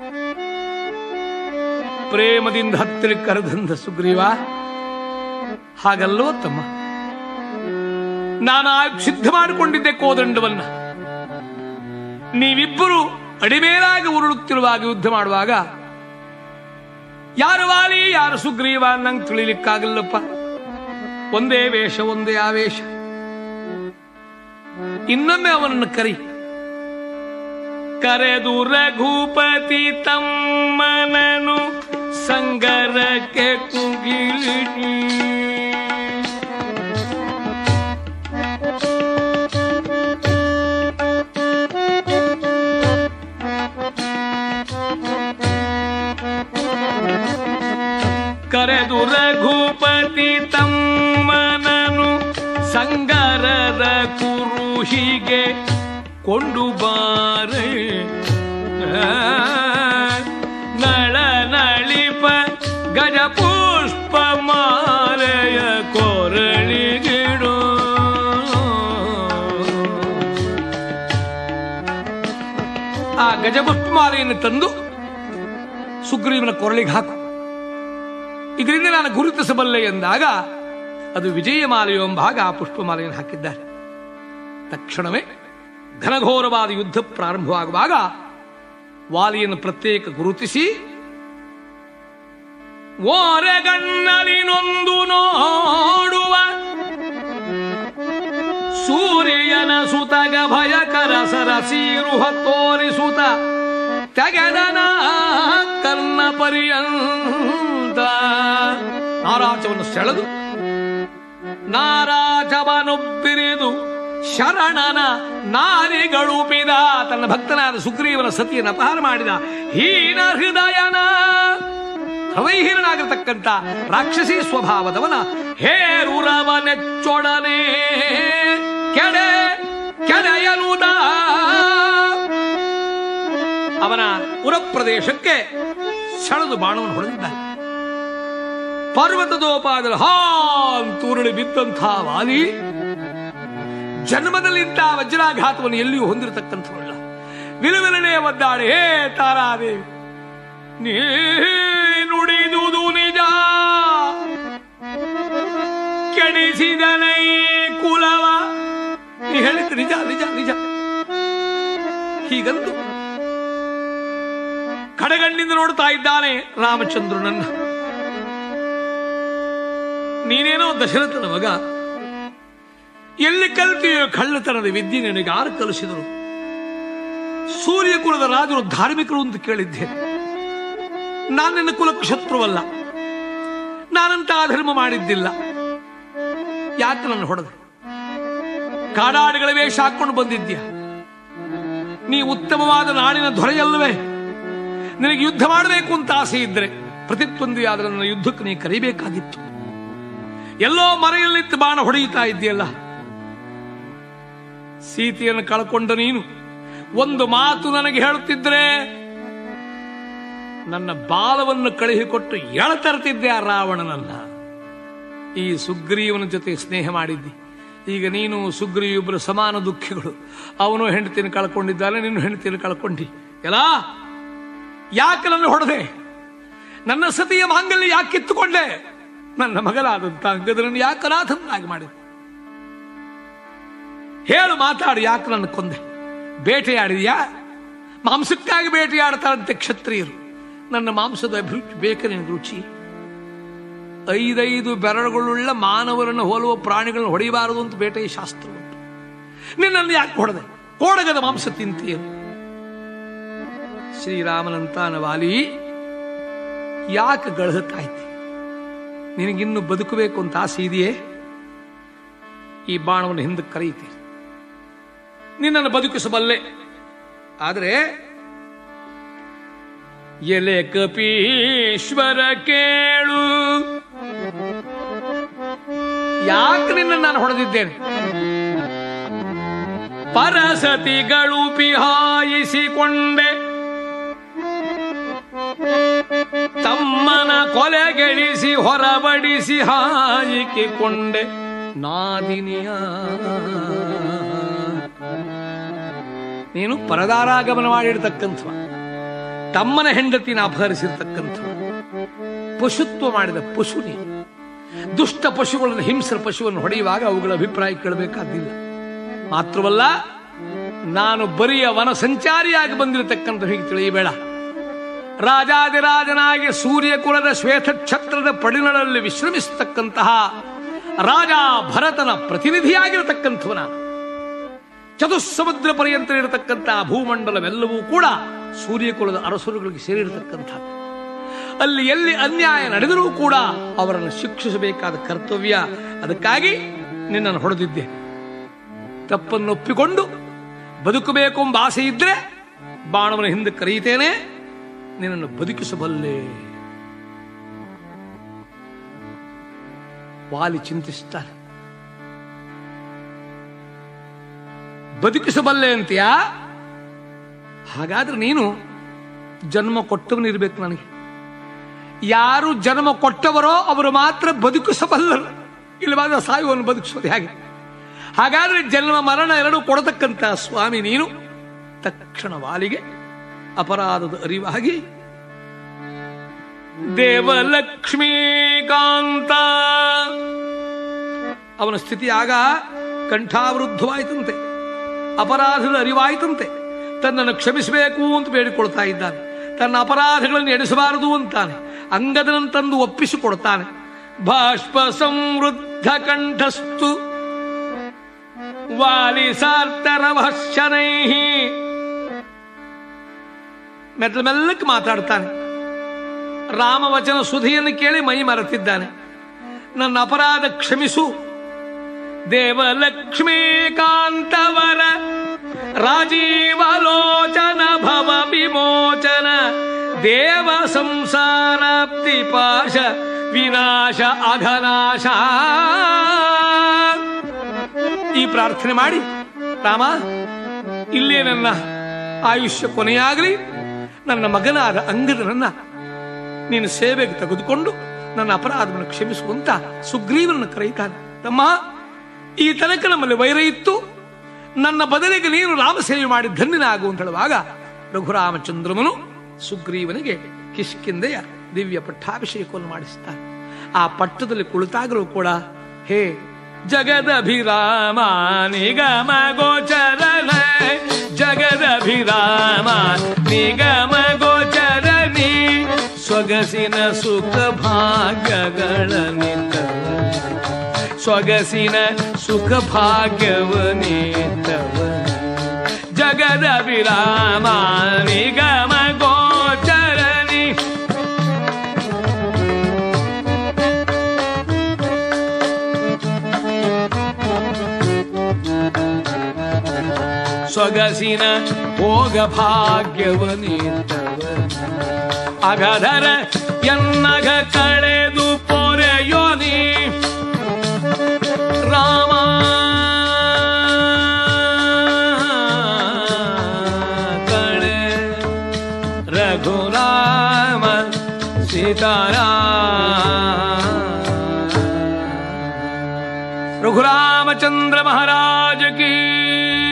ಪ್ರೇಮದಿಂದ ಹತ್ತಿರ ಕರೆದಂದ ಸುಗ್ರೀವ ಹಾಗಲ್ಲೋ ತಮ್ಮ ನಾನು ಆಗ ಸಿದ್ಧ ಮಾಡಿಕೊಂಡಿದ್ದೆ ಕೋದಂಡವನ್ನ ನೀವಿಬ್ಬರು ಅಡಿಮೇಲಾಗಿ ಉರುಳುತ್ತಿರುವಾಗ ಯುದ್ಧ ಮಾಡುವಾಗ ಯಾರು ವಾಲಿ ಯಾರು ಸುಗ್ರೀವ ನಂಗೆ ತಿಳಿಲಿಕ್ಕಾಗಲ್ಲಪ್ಪ ಒಂದೇ ವೇಷ ಒಂದೇ ಆವೇಶ ಇನ್ನೊಮ್ಮೆ ಅವನನ್ನು ಕರಿ ಕರೆದು ರಘುಪತಿ ತಮ್ಮನನು ಸಂಗರಕ್ಕೆ ಕುಗಿಲಿ ಕರೆದು ರಘುಪತಿ ತಮ್ಮನನು ಸಂಗರದ ಕುರುಹಿಗೆ ಕೊಂಡು ಬಾರೆ ನಳ ನಳಿಪ ಗಜ ಪುಷ್ಪ ಮಾಲೆಯ ಕೊರಳಿಗಿಡು ಆ ಗಜಪುಷ್ಪಮಾಲೆಯನ್ನು ತಂದು ಸುಗ್ರೀವನ ಕೊರಳಿಗೆ ಹಾಕು ಇದರಿಂದ ನಾನು ಗುರುತಿಸಬಲ್ಲೆ ಎಂದಾಗ ಅದು ವಿಜಯಮಾಲೆಯೋ ಎಂಬಾಗ ಆ ಪುಷ್ಪಮಾಲೆಯನ್ನು ಹಾಕಿದ್ದಾರೆ ತಕ್ಷಣವೇ ಘನಘೋರವಾದ ಯುದ್ಧ ಪ್ರಾರಂಭವಾಗುವಾಗ ವಾಲಿಯನ್ನು ಪ್ರತ್ಯೇಕ ಗುರುತಿಸಿ ಓರೆಗಣ್ಣಲಿನೊಂದು ನೋಡುವ ಸೂರ್ಯನ ಸುತಗ ಭಯಕರ ಸರಸೀರುಹ ತೋರಿಸುತ್ತ ತೆಗೆದನ ಕರ್ಣ ಪರ್ಯಂತ ನಾರಾಜವನ್ನು ಸೆಳೆದು ನಾರಾಜವನೊಬ್ಬಿರಿದು ಶರಣನ ನಾರಿಗಳುಪಿದ ತನ್ನ ಭಕ್ತನಾದ ಸುಗ್ರೀವನ ಸತಿಯನ್ನು ಅಪಹಾರ ಮಾಡಿದ ಹೀನ ಹೃದಯನ ಹೃದಯಹೀನಾಗಿರ್ತಕ್ಕಂಥ ರಾಕ್ಷಸಿ ಸ್ವಭಾವದವನ ಹೇರುರವನೆಚ್ಚೊಡನೆ ಕೆಡೆ ಕೆಡೆಯನುದ ಅವನ ಉರಪ್ರದೇಶಕ್ಕೆ ಸೆಳೆದು ಬಾಣವನ್ನು ಹೊಡೆದಿದ್ದಾನೆ ಪರ್ವತದೋಪಾದಲ್ಲಿ ಹಾಂತೂರಳಿ ಬಿದ್ದಂಥ ವಾಲಿ ಜನ್ಮದಲ್ಲಿದ್ದ ವಜ್ರಾಘಾತವನ್ನು ಎಲ್ಲಿಯೂ ಹೊಂದಿರತಕ್ಕಂಥವಲ್ಲ ವಿಲವಿಲನೆ ಒದ್ದಾಳೆ ಹೇ ತಾರಾದೇವಿ ನೀ ನುಡಿದುದು ನಿಜ ಕೆಡಿಸಿದನೈ ಕುಲವ ನೀ ಹೇಳಿದ್ದು ನಿಜ ನಿಜ ನಿಜ ಹೀಗಂದು ಕಡೆಗಣ್ಣಿಂದ ನೋಡ್ತಾ ಇದ್ದಾನೆ ರಾಮಚಂದ್ರನನ್ನ ನೀನೇನೋ ದಶರಥನ ಮಗ ಎಲ್ಲಿ ಕಲ್ತೀಯೋ ಕಳ್ಳತನದ ವಿದ್ಯೆ ನಿನಗೆ ಯಾರು ಕಲಿಸಿದರು ಸೂರ್ಯಕುಲದ ರಾಜರು ಧಾರ್ಮಿಕರು ಅಂತ ಕೇಳಿದ್ದೆ ನಾನು ನಿನ್ನ ಕುಲಕ್ಕೆ ಶತ್ರುವಲ್ಲ ನಾನಂತ ಅಧರ್ಮ ಮಾಡಿದ್ದಿಲ್ಲ ಯಾಕೆ ನನ್ನ ಹೊಡೆದೆ ಕಾಡಾಡುಗಳ ವೇಷ ಹಾಕೊಂಡು ಬಂದಿದ್ಯಾ ನೀ ಉತ್ತಮವಾದ ನಾಡಿನ ದೊರೆಯಲ್ಲವೇ ನಿನಗೆ ಯುದ್ಧ ಮಾಡಬೇಕು ಅಂತ ಆಸೆ ಇದ್ರೆ ಪ್ರತಿದ್ವಂದ್ವಿಯಾದ ನನ್ನ ಯುದ್ಧಕ್ಕೆ ನೀ ಕರಿಬೇಕಾಗಿತ್ತು ಎಲ್ಲೋ ಮರೆಯಲ್ಲಿತ್ತು ಬಾಣ ಹೊಡೆಯುತ್ತಾ ಇದ್ದೀಯಲ್ಲ ಸೀತೆಯನ್ನು ಕಳ್ಕೊಂಡ ನೀನು ಒಂದು ಮಾತು ನನಗೆ ಹೇಳುತ್ತಿದ್ರೆ ನನ್ನ ಬಾಲವನ್ನು ಕಳುಹಿಕೊಟ್ಟು ಎಳತರ್ತಿದ್ದೆ ಆ ರಾವಣನನ್ನ ಈ ಸುಗ್ರೀವನ ಜೊತೆ ಸ್ನೇಹ ಮಾಡಿದ್ದಿ ಈಗ ನೀನು ಸುಗ್ರೀವ ಇಬ್ಬರು ಸಮಾನ ದುಃಖಿಗಳು ಅವನು ಹೆಂಡತಿನ ಕಳ್ಕೊಂಡಿದ್ದಾನೆ ನೀನು ಹೆಂಡತಿಯನ್ನು ಕಳ್ಕೊಂಡಿ ಎಲ್ಲ ಯಾಕೆ ನನ್ನ ಹೊಡೆದೆ ನನ್ನ ಸತಿಯ ಮಾಂಗಲ್ಯ ಯಾಕೆ ಕಿತ್ತುಕೊಂಡೆ ನನ್ನ ಮಗಲಾದಂತ ಅಂಗದರನ್ನು ಯಾಕೆ ಅನಾಥನಾಗಿ ಮಾಡಿದೆ ಹೇಳು ಮಾತಾಡು ಯಾಕೆ ನನ್ನ ಕೊಂದೆ ಬೇಟೆಯಾಡಿದ್ಯಾ ಮಾಂಸಕ್ಕಾಗಿ ಬೇಟೆಯಾಡ್ತಾರಂತೆ ಕ್ಷತ್ರಿಯರು ನನ್ನ ಮಾಂಸದ ಅಭಿರುಚಿ ಬೇಕು ನಿನಗೆ ರುಚಿ ಐದೈದು ಬೆರಳುಗಳುಳ್ಳ ಮಾನವರನ್ನು ಹೋಲುವ ಪ್ರಾಣಿಗಳನ್ನು ಹೊಡೆಯಬಾರದು ಅಂತ ಬೇಟೆಯ ಶಾಸ್ತ್ರ ಉಂಟು ನಿನ್ನನ್ನು ಯಾಕೆ ಹೊಡೆದೆ ಕೋಡಗದ ಮಾಂಸ ತಿಂತೀಯರು ಶ್ರೀರಾಮನಂತಾನ ವಾಲಿ ಯಾಕೆ ಗಳಹತ್ತಾಯ್ತಿ ನಿನಗಿನ್ನು ಬದುಕಬೇಕು ಅಂತ ಆಸೆ ಇದೆಯೇ ಈ ಬಾಣವನ್ನು ಹಿಂದಕ್ಕೆ ಕರೆಯುತ್ತೀರಿ ನಿನ್ನನ್ನು ಬದುಕಿಸಬಲ್ಲೆ ಆದರೆ ಎಲೆ ಕಪೀಶ್ವರ ಕೇಳು ಯಾಕೆ ನಿನ್ನ ನಾನು ಹೊಡೆದಿದ್ದೇನೆ ಪರಸತಿಗಳು ಪಿಹಾಯಿಸಿಕೊಂಡೆ ತಮ್ಮನ ಕೊಲೆಗೆಳಿಸಿ ಹೊರಬಡಿಸಿ ಹಾಯಿಕಿಕೊಂಡೆ ನಾದಿನಿಯ ನೀನು ಪರದಾರಾಗಮನ ಮಾಡಿರ್ತಕ್ಕಂಥ ತಮ್ಮನ ಹೆಂಡತಿನ ಅಪಹರಿಸಿರ್ತಕ್ಕಂಥ ಪಶುತ್ವ ಮಾಡಿದ ಪಶು ನೀನು ದುಷ್ಟ ಪಶುಗಳನ್ನು ಹಿಂಸರ ಪಶುವನ್ನು ಹೊಡೆಯುವಾಗ ಅವುಗಳ ಅಭಿಪ್ರಾಯ ಕೇಳಬೇಕಾದಿಲ್ಲ ಮಾತ್ರವಲ್ಲ ನಾನು ಬರಿಯ ವನ ಸಂಚಾರಿಯಾಗಿ ಬಂದಿರತಕ್ಕಂಥ ಹೀಗೆ ತಿಳಿಯಬೇಡ ರಾಜಾದಿರಾಜನಾಗಿ ಸೂರ್ಯ ಕುಲದ ಶ್ವೇತ ಛತ್ರದ ಪಡಿನಳಲ್ಲಿ ವಿಶ್ರಮಿಸತಕ್ಕಂತಹ ರಾಜ ಭರತನ ಪ್ರತಿನಿಧಿಯಾಗಿರತಕ್ಕಂಥವ ನಾನು ಚತುಸ್ಸಮುದ್ರ ಪರ್ಯಂತ ಇರತಕ್ಕಂತಹ ಭೂಮಂಡಲವೆಲ್ಲವೂ ಕೂಡ ಸೂರ್ಯಕುಲದ ಅರಸರುಗಳಿಗೆ ಸೇರಿರತಕ್ಕಂಥ ಅಲ್ಲಿ ಎಲ್ಲಿ ಅನ್ಯಾಯ ನಡೆದರೂ ಕೂಡ ಅವರನ್ನು ಶಿಕ್ಷಿಸಬೇಕಾದ ಕರ್ತವ್ಯ ಅದಕ್ಕಾಗಿ ನಿನ್ನನ್ನು ಹೊಡೆದಿದ್ದೆ ತಪ್ಪನ್ನು ಒಪ್ಪಿಕೊಂಡು ಬದುಕಬೇಕು ಎಂಬ ಆಸೆ ಇದ್ರೆ ಬಾಣವನ್ನು ಹಿಂದೆ ಕರೆಯುತ್ತೇನೆ ನಿನ್ನನ್ನು ಬದುಕಿಸಬಲ್ಲೆ ವಾಲಿ ಚಿಂತಿಸ್ತಾರೆ ಬದುಕಿಸಬಲ್ಲೆ ಅಂತೀಯಾ ಹಾಗಾದ್ರೆ ನೀನು ಜನ್ಮ ಕೊಟ್ಟವನಿರ್ಬೇಕು ನನಗೆ ಯಾರು ಜನ್ಮ ಕೊಟ್ಟವರೋ ಅವರು ಮಾತ್ರ ಬದುಕಿಸಬಲ್ಲರು ಇಲ್ಲವಾದ ಸಾಯುವನ್ನು ಬದುಕಿಸೋದು ಹೇಗೆ ಹಾಗಾದ್ರೆ ಜನ್ಮ ಮರಣ ಎರಡು ಕೊಡತಕ್ಕಂತ ಸ್ವಾಮಿ ನೀನು ತಕ್ಷಣ ವಾಲಿಗೆ ಅಪರಾಧದ ಅರಿವಾಗಿ ದೇವಲಕ್ಷ್ಮೀಕಾಂತ ಅವನ ಸ್ಥಿತಿ ಆಗ ಕಂಠಾವೃದ್ಧವಾಯಿತಂತೆ ಅಪರಾಧದ ಅರಿವಾಯಿತಂತೆ ತನ್ನನ್ನು ಕ್ಷಮಿಸಬೇಕು ಅಂತ ಬೇಡಿಕೊಳ್ತಾ ಇದ್ದಾನೆ ತನ್ನ ಅಪರಾಧಗಳನ್ನು ಎಣಿಸಬಾರದು ಅಂತಾನೆ ಅಂಗದನನ್ನು ತಂದು ಒಪ್ಪಿಸಿಕೊಡ್ತಾನೆ ಬಾಷ್ಪ ಸಮೃದ್ಧ ಕಂಠಸ್ತು ವಾಲಿ ಸಾರ್ತರವಶನೈ ಮೆಟ್ಲ ಮೆಲ್ಲಕ್ಕೆ ಮಾತಾಡ್ತಾನೆ ರಾಮವಚನ ಸುಧಿಯನ್ನು ಕೇಳಿ ಮೈ ಮರೆತಿದ್ದಾನೆ ನನ್ನ ಅಪರಾಧ ಕ್ಷಮಿಸು ದೇವಲಕ್ಷ್ಮೀಕಾಂತವರ ರಾಜೀವಲೋಚನ ಭವ ವಿಮೋಚನ ದೇವ ಸಂಸಾರಾಪ್ತಿ ಪಾಶ ವಿನಾಶ ಅಘನಾಶ ಈ ಪ್ರಾರ್ಥನೆ ಮಾಡಿ ರಾಮ ಇಲ್ಲೇ ನನ್ನ ಆಯುಷ್ಯ ಕೊನೆಯಾಗಲಿ ನನ್ನ ಮಗನಾದ ಅಂಗದನನ್ನ ನೀನು ಸೇವೆಗೆ ತೆಗೆದುಕೊಂಡು ನನ್ನ ಅಪರಾಧವನ್ನು ಕ್ಷಮಿಸುವಂತ ಸುಗ್ರೀವನನ್ನು ಕರೆಯುತ್ತಾನೆ ತಮ್ಮ ಈ ತನಕ ನಮ್ಮಲ್ಲಿ ವೈರ ಇತ್ತು ನನ್ನ ಬದಲಿಗೆ ನೀನು ರಾಮ ಸೇವೆ ಮಾಡಿ ಧನ್ಯನಾಗು ಅಂತ ಹೇಳುವಾಗ ರಘುರಾಮಚಂದ್ರಮನು ಸುಗ್ರೀವನಿಗೆ ಕಿಷ್ಕಿಂದೆಯ ದಿವ್ಯ ಪಟ್ಟಾಭಿಷೇಕವನ್ನು ಮಾಡಿಸ್ತಾನೆ ಆ ಪಟ್ಟದಲ್ಲಿ ಕುಳಿತಾಗಲೂ ಕೂಡ ಹೇ ಜಗದಭಿರಾಮ ನಿಗಮ ಗೋಚರನ ಜಗದಭಿರಾಮ ನಿಗಮ ಗೋಚರನಿ ಸೊಗಸಿನ ಸುಖ ಭಾಗ್ಯಗಳ ಸೊಗಸಿನ ಸುಖ ಭಾಗ್ಯವನೇತವ ಜಗದ ವಿರಾಮ ನಿಗಮ ಗೋಚರನಿ ಸೊಗಸಿನ ಭೋಗ ಭಾಗ್ಯವನೇತವ ಅಗಧರ ಎನ್ನಗ ಕಳೆದು ಪೊರೆಯೋನಿ ರಾಮ ಕಳೆ ರಘುರಾಮ ಸೀತಾರಾಮ ರಘುರಾಮಚಂದ್ರ ಮಹಾರಾಜ ಕೀ